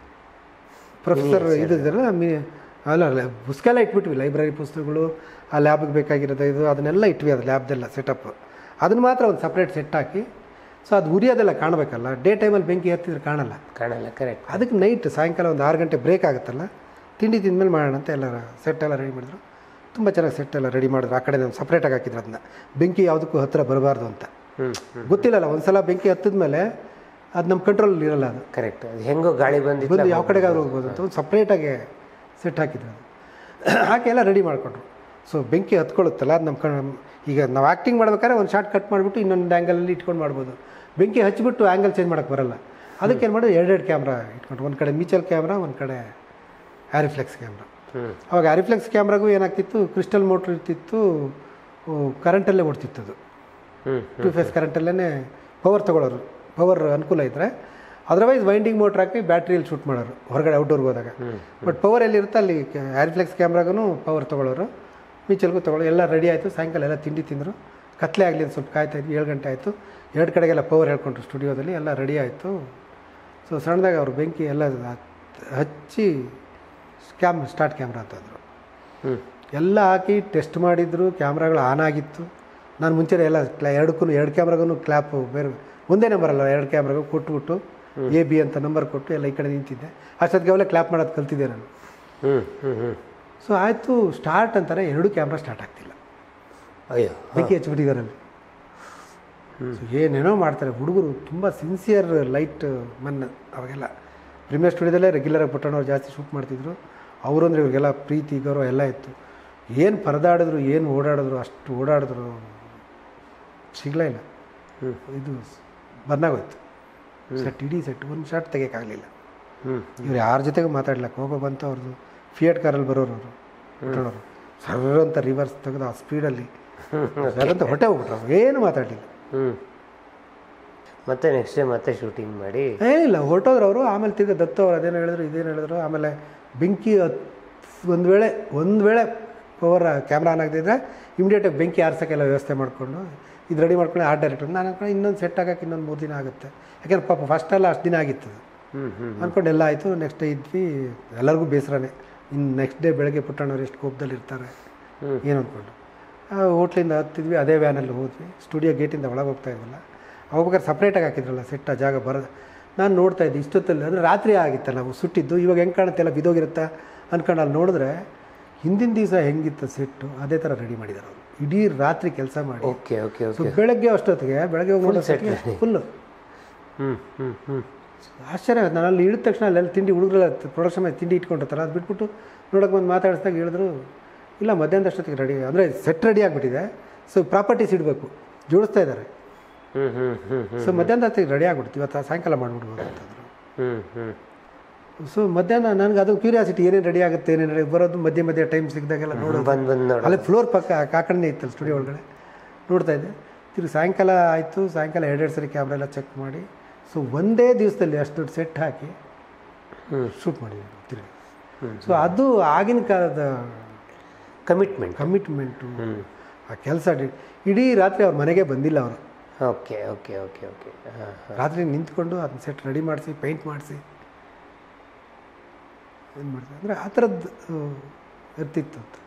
ಪ್ರೊಫೆಸರ್ ಇದು ಇದೆಲ್ಲ ಮಿ ಅಲ್ಲ ಅಲ್ಲ ಪುಸ್ತಕ ಎಲ್ಲ ಇಟ್ಬಿಟ್ವಿ ಲೈಬ್ರರಿ ಪುಸ್ತಕಗಳು ಆ ಲ್ಯಾಬ್ಗೆ ಬೇಕಾಗಿರೋದು ಇದು ಅದನ್ನೆಲ್ಲ ಇಟ್ವಿ ಅದು ಲ್ಯಾಬ್ದೆಲ್ಲ ಸೆಟಪ್ ಅದನ್ನು ಮಾತ್ರ ಒಂದು ಸಪ್ರೇಟ್ ಸೆಟ್ ಹಾಕಿ ಸೊ ಅದು ಉರಿಯೋದೆಲ್ಲ ಕಾಣಬೇಕಲ್ಲ ಡೇ ಟೈಮಲ್ಲಿ ಬೆಂಕಿ ಹತ್ತಿದ್ರೆ ಕಾಣಲ್ಲ ಕಾಣಲ್ಲ ಕರೆಕ್ಟ್ ಅದಕ್ಕೆ ನೈಟ್ ಸಾಯಂಕಾಲ ಒಂದು ಆರು ಗಂಟೆ ಬ್ರೇಕ್ ಆಗುತ್ತಲ್ಲ ತಿಂಡಿ ತಿಂದಮೇಲೆ ಮಾಡೋಣ ಅಂತ ಎಲ್ಲ ಸೆಟ್ ಎಲ್ಲ ರೆಡಿ ಮಾಡಿದ್ರು ತುಂಬ ಚೆನ್ನಾಗಿ ಸೆಟ್ ಎಲ್ಲ ರೆಡಿ ಮಾಡಿದ್ರು ಆ ಕಡೆ ನಾವು ಸಪ್ರೇಟಾಗಿ ಹಾಕಿದ್ರು ಅದನ್ನ ಬೆಂಕಿ ಯಾವುದಕ್ಕೂ ಹತ್ತಿರ ಬರಬಾರ್ದು ಅಂತ ಹ್ಞೂ ಗೊತ್ತಿಲ್ಲಲ್ಲ ಒಂದು ಸಲ ಬೆಂಕಿ ಹತ್ತಿದ ಮೇಲೆ ಅದು ನಮ್ಮ ಕಂಟ್ರೋಲ್ ಇರಲ್ಲ ಅದು ಕರೆಕ್ಟ್ ಅದು ಹೆಂಗೋ ಗಾಳಿ ಬಂದಿತ್ತು ಬಂದು ಯಾವ ಕಡೆಗಾದ್ರೂ ಹೋಗ್ಬೋದು ಅಂತ ಒಂದು ಸಪ್ರೇಟಾಗಿ ಸೆಟ್ ಹಾಕಿದ್ರು ಅದು ಹಾಕಿ ಎಲ್ಲ ರೆಡಿ ಮಾಡಿಕೊಂಡ್ರು ಸೊ ಬೆಂಕಿ ಹತ್ಕೊಳ್ಳುತ್ತಲ್ಲ ಅದು ನಮ್ಮ ಕಣ್ ಈಗ ನಾವು ಆ್ಯಕ್ಟಿಂಗ್ ಮಾಡ್ಬೇಕಾದ್ರೆ ಒಂದು ಶಾರ್ಟ್ ಕಟ್ ಮಾಡಿಬಿಟ್ಟು ಇನ್ನೊಂದು ಆ್ಯಂಗಲಲ್ಲಿ ಇಟ್ಕೊಂಡು ಮಾಡ್ಬೋದು ಬೆಂಕಿ ಹಚ್ಚಿಬಿಟ್ಟು ಆ್ಯಂಗಲ್ ಚೇಂಜ್ ಮಾಡೋಕ್ಕೆ ಬರಲ್ಲ ಅದಕ್ಕೆ ಏನು ಮಾಡೋದು ಎರಡೆರಡು ಕ್ಯಾಮ್ರಾ ಇಟ್ಕೊಂಡ್ರು ಒಂದು ಕಡೆ ಮೀಚಲ್ ಕ್ಯಾಮ್ರಾ ಒಂದು ಕಡೆ ಆರಿಫ್ಲೆಕ್ಸ್ ಕ್ಯಾಮ್ರಾ ಹ್ಞೂ ಅವಾಗ ಆರಿಫ್ಲೆಕ್ಸ್ ಕ್ಯಾಮ್ರಾಗೂ ಏನಾಗ್ತಿತ್ತು ಕ್ರಿಸ್ಟಲ್ ಮೋಟ್ರ್ ಇರ್ತಿತ್ತು ಕರೆಂಟಲ್ಲೇ ಓಡ್ತಿತ್ತು ಅದು ಹ್ಞೂ ಟೂ ಫೇಸ್ ಕರೆಂಟಲ್ಲೇ ಪವರ್ ತೊಗೊಳೋರು ಪವರ್ ಅನುಕೂಲ ಇದ್ದರೆ ಅದರ್ವೈಸ್ ವೈಂಡಿಂಗ್ ಮೋಟ್ರ್ ಹಾಕಿ ಬ್ಯಾಟ್ರಿಯಲ್ಲಿ ಶೂಟ್ ಮಾಡೋರು ಹೊರಗಡೆ ಔಟ್ಡೋರ್ಗೆ ಹೋದಾಗ ಬಟ್ ಪವರ್ ಎಲ್ಲಿರುತ್ತೆ ಅಲ್ಲಿ ಆರಿಫ್ಲೆಕ್ಸ್ ಕ್ಯಾಮ್ರಾಗೂ ಪವರ್ ತೊಗೊಳೋರು ಮೀಚಲ್ಗೂ ತೊಗೊಳ್ಳೋ ಎಲ್ಲ ರೆಡಿ ಆಯಿತು ಸಾಯಂಕಾಲ ಎಲ್ಲ ತಿಂಡಿ ತಿಂದರು ಕತ್ಲೆ ಆಗಲಿ ಅಂತ ಸ್ವಲ್ಪ ಕಾಯ್ತಾ ಇದ್ವಿ ಏಳು ಗಂಟೆ ಆಯಿತು ಎರಡು ಕಡೆಗೆಲ್ಲ ಪವರ್ ಹೇಳ್ಕೊಂಡ್ರು ಸ್ಟುಡಿಯೋದಲ್ಲಿ ಎಲ್ಲ ರೆಡಿ ಆಯಿತು ಸೊ ಸಣ್ಣದಾಗ ಅವರು ಬೆಂಕಿ ಎಲ್ಲ ಹಚ್ಚಿ ಕ್ಯಾಮ್ ಸ್ಟಾರ್ಟ್ ಕ್ಯಾಮ್ರಾ ಅಂತಂದರು ಹ್ಞೂ ಎಲ್ಲ ಹಾಕಿ ಟೆಸ್ಟ್ ಮಾಡಿದ್ರು ಕ್ಯಾಮ್ರಾಗಳು ಆನ್ ಆಗಿತ್ತು ನಾನು ಮುಂಚೆ ಎಲ್ಲ ಕ್ಲಾ ಎರಡಕ್ಕೂ ಎರಡು ಕ್ಯಾಮ್ರಾಗೂ ಕ್ಲಾಪು ಬೇರೆ ಒಂದೇ ನಂಬರ್ ಅಲ್ಲ ಎರಡು ಕ್ಯಾಮ್ರಾಗೂ ಕೊಟ್ಬಿಟ್ಟು ಎ ಬಿ ಅಂತ ನಂಬರ್ ಕೊಟ್ಟು ಎಲ್ಲ ಈ ಕಡೆ ನಿಂತಿದ್ದೆ ಅಷ್ಟೊತ್ತಿಗೆ ಅವೆಲ್ಲ ಕ್ಲಾಪ್ ಮಾಡೋದು ಕಲ್ತಿದ್ದೆ ನಾನು ಹ್ಞೂ ಹ್ಞೂ ಹ್ಞೂ ಸೊ ಆಯಿತು ಸ್ಟಾರ್ಟ್ ಅಂತಾರೆ ಎರಡು ಕ್ಯಾಮ್ರಾ ಸ್ಟಾರ್ಟ್ ಆಗ್ತಿಲ್ಲ ಅಯ್ಯೋ ಬೆಂಕಿ ಹಚ್ಬಿಟ್ಟಿದ್ದಾರೆ ಅಲ್ಲಿ ಸೊ ಏನೇನೋ ಮಾಡ್ತಾರೆ ಹುಡುಗರು ತುಂಬ ಸಿನ್ಸಿಯರ್ ಲೈಟ್ ಮನ್ ಅವಾಗೆಲ್ಲ ಪ್ರೀಮಿಯರ್ ಸ್ಟುಡಿಯೋದಲ್ಲೇ ರೆಗ್ಯುಲರಾಗಿ ಪುಟ್ಟಣ್ಣವ್ರು ಜಾಸ್ತಿ ಶೂಟ್ ಮಾಡ್ತಿದ್ರು ಅವರು ಅಂದರೆ ಇವ್ರಿಗೆಲ್ಲ ಪ್ರೀತಿ ಗೌರವ ಎಲ್ಲ ಇತ್ತು ಏನು ಪರದಾಡಿದ್ರು ಏನು ಓಡಾಡಿದ್ರು ಅಷ್ಟು ಓಡಾಡಿದ್ರು ಸಿಗಲೇ ಇಲ್ಲ ಹ್ಞೂ ಇದು ಬಂದಾಗೋಯ್ತು ಸೆಟ್ ಇಡೀ ಸೆಟ್ ಒಂದು ಶಾಟ್ ತೆಗಿಯೋಕ್ಕಾಗಲಿಲ್ಲ ಹ್ಞೂ ಇವ್ರು ಯಾರ ಜೊತೆಗೂ ಮಾತಾಡಲಿಲ್ಲ ಕೋಪ ಬಂತು ಅವ್ರದ್ದು ಫಿಯೇಟ್ ಕಾರಲ್ಲಿ ಬರೋರು ಅವರು ಪುಟ್ಟಣ್ಣವರು ಸರ್ರ ಅಂತ ರಿವರ್ಸ್ ತೆಗೆದು ಆ ಸ್ಪೀಡಲ್ಲಿ ಸರ್ರಂತ ಹೊಟ್ಟೆ ಹೋಗ್ಬಿಟ್ರು ಅವ್ರು ಏನು ಮಾತಾಡಲಿಲ್ಲ ಹ್ಞೂ ಮತ್ತೆ ನೆಕ್ಸ್ಟ್ ಡೇ ಮತ್ತೆ ಶೂಟಿಂಗ್ ಮಾಡಿ ಏನಿಲ್ಲ ಹೊರಟೋದ್ರು ಅವರು ಆಮೇಲೆ ತಿರ್ಗಿ ದತ್ತು ಅವ್ರು ಅದೇನು ಹೇಳಿದ್ರು ಇದೇನು ಹೇಳಿದ್ರು ಆಮೇಲೆ ಬೆಂಕಿ ಒಂದು ವೇಳೆ ಒಂದು ವೇಳೆ ಪವರ್ ಕ್ಯಾಮ್ರಾ ಆನ್ ಆಗದಿದ್ರೆ ಇಮಿಡಿಯೇಟಾಗಿ ಬೆಂಕಿ ಆರ್ಸೋಕ್ಕೆಲ್ಲ ವ್ಯವಸ್ಥೆ ಮಾಡಿಕೊಂಡು ಇದು ರೆಡಿ ಮಾಡ್ಕೊಂಡು ಆರ್ಟ್ ಡೈರೆಕ್ಟರ್ ನಾನು ಅನ್ಕೊಂಡು ಇನ್ನೊಂದು ಸೆಟ್ ಆಗೋಕ್ಕೆ ಇನ್ನೊಂದು ಮೂರು ದಿನ ಆಗುತ್ತೆ ಯಾಕೆಂದ್ರೆ ಪಾಪ ಫಸ್ಟೆಲ್ಲ ಅಷ್ಟು ದಿನ ಆಗಿತ್ತು ಅದು. ಹ್ಞೂ ಹ್ಞೂ ಅಂದ್ಕೊಂಡು ಎಲ್ಲ ಆಯಿತು ನೆಕ್ಸ್ಟ್ ಡೇ ಇದ್ವಿ ಎಲ್ಲರಿಗೂ ಬೇಸರನೇ ಇನ್ನು ನೆಕ್ಸ್ಟ್ ಡೇ ಬೆಳಗ್ಗೆ ಪುಟ್ಟಣ್ಣವ್ರು ಎಷ್ಟು ಕೋಪದಲ್ಲಿ ಇರ್ತಾರೆ ಹ್ಮ್. ಏನು ಅಂದ್ಕೊಂಡು ಹೋಟ್ಲಿಂದ ಹತ್ತಿದ್ವಿ ಅದೇ ವ್ಯಾನಲ್ಲಿ ಹೋದ್ವಿ ಸ್ಟುಡಿಯೋ ಗೇಟಿಂದ ಒಳಗೆ ಹೋಗ್ತಾ ಇದ್ವಲ್ಲ ಹೋಗ್ಬೇಕಾದ್ರೆ ಸಪ್ರೇಟಾಗಿ ಹಾಕಿದ್ರಲ್ಲ ಸೆಟ್ ಆ ಜಾಗ ಬರೋದು ನಾನು ನೋಡ್ತಾ ಇದ್ದೆ ಇಷ್ಟೊತ್ತಲ್ಲಿ ಅಂದರೆ ರಾತ್ರಿ ಆಗಿತ್ತಲ್ಲ ನಾವು ಸುಟ್ಟಿದ್ದು ಇವಾಗ ಹೆಂಗೆ ಕಾಣುತ್ತೆ ಎಲ್ಲ ಬಿದೋಗಿರುತ್ತಾ ಅಂದ್ಕೊಂಡು ಅಲ್ಲಿ ನೋಡಿದ್ರೆ ಹಿಂದಿನ ದಿವಸ ಹೆಂಗಿತ್ತು ಸೆಟ್ಟು ಅದೇ ಥರ ರೆಡಿ ಮಾಡಿದ್ದಾರೆ ಅವರು ಇಡೀ ರಾತ್ರಿ ಕೆಲಸ ಮಾಡಿ ಓಕೆ ಓಕೆ ಸೊ ಓಕೆ ಬೆಳಗ್ಗೆ ಅಷ್ಟೊತ್ತಿಗೆ ಬೆಳಗ್ಗೆ ಹೋಗಿ ನೋಡೋ set ಸೆಟ್ಗೆ ಫುಲ್ಲು ಹ್ಞೂ ಹ್ಞೂ ಹ್ಞೂ ಆಶ್ಚರ್ಯ ಆಯ್ತು ನಾನು ಅಲ್ಲಿ ಇಳಿದ ತಕ್ಷಣ ಅಲ್ಲೆಲ್ಲ ತಿಂಡಿ ಹುಡುಗರೆಲ್ಲ ಪ್ರೊಡಕ್ಷನ್ ಮೇಲೆ ತಿಂಡಿ ಇಟ್ಕೊಂಡಿರ್ತಾರೆ ಅದು ಬಿಟ್ಬಿಟ್ಟು ನೋಡೋಕೆ ಬಂದು ಮಾತಾಡಿಸಿದಾಗ ಹೇಳಿದ್ರು ಇಲ್ಲ ಮಧ್ಯಾಹ್ನದ ಅಷ್ಟೊತ್ತಿಗೆ ರೆಡಿ ಅಂದರೆ ಸೆಟ್ ರೆಡಿ ಆಗಿಬಿಟ್ಟಿದೆ ಸೊ ಪ್ರಾಪರ್ಟೀಸ್ ಇಡಬೇಕು ಜೋಡಿಸ್ತಾ ಇದ್ದಾರೆ ಹ್ಞೂ ಹ್ಞೂ ಹ್ಞೂ ಹ್ಞೂ ಸೊ ಮಧ್ಯಾಹ್ನ ಹೊತ್ತಿಗೆ ರೆಡಿ ಆಗ್ಬಿಡ್ತು ಇವತ್ತು ಸಾಯಂಕಾಲ ಮಾಡಿಬಿಡ್ಬೋದು ಅಂತಂದರು ಹ್ಞೂ ಹ್ಞೂ ಸೊ ಮಧ್ಯಾಹ್ನ ನನಗೆ ಅದು ಕ್ಯೂರಿಯಾಸಿಟಿ ಏನೇನು ರೆಡಿ ಆಗುತ್ತೆ ಏನೇನು ರೆಡಿ ಬರೋದು ಮಧ್ಯೆ ಮಧ್ಯೆ ಟೈಮ್ ಸಿಕ್ಕಿದಾಗೆಲ್ಲ ನೋಡೋದು ಬಂದು ಬಂದು ನೋಡು ಅಲ್ಲೇ ಫ್ಲೋರ್ ಪಕ್ಕ ಕಾಕಡನೆ ಇತ್ತಲ್ಲ ಸ್ಟುಡಿಯೋ ಒಳಗಡೆ ನೋಡ್ತಾ ಇದ್ದೆ ತಿರುಗಿ ಸಾಯಂಕಾಲ ಆಯಿತು ಸಾಯಂಕಾಲ ಎರಡೆರಡು ಸರಿ ಕ್ಯಾಮ್ರಾ ಎಲ್ಲ ಚೆಕ್ ಮಾಡಿ ಸೊ ಒಂದೇ ದಿವಸದಲ್ಲಿ ಅಷ್ಟು ದೊಡ್ಡ ಸೆಟ್ ಹಾಕಿ ಹ್ಮ್. ಶೂಟ್ ಮಾಡಿದ್ವಿ ತಿರುಗಿ ಸೊ ಅದು ಆಗಿನ ಕಾಲದ ಕಮಿಟ್ಮೆಂಟ್ ಕಮಿಟ್ಮೆಂಟು ಆ ಕೆಲಸ ಇಡೀ ರಾತ್ರಿ ಅವ್ರ ಮನೆಗೆ ಬಂದಿಲ್ಲ ಅವರು ಓಕೆ ಓಕೆ ಓಕೆ ಓಕೆ ಹಾಂ ರಾತ್ರಿ ನಿಂತ್ಕೊಂಡು ಅದನ್ನ ಸೆಟ್ ರೆಡಿ ಮಾಡಿಸಿ ಪೇಂಟ್ ಮಾಡಿಸಿ ಏನು ಮಾಡ್ತಾರೆ ಅಂದರೆ ಆ ಥರದ್ದು ಆ, ಇರ್ತಿತ್ತು ಅಂತ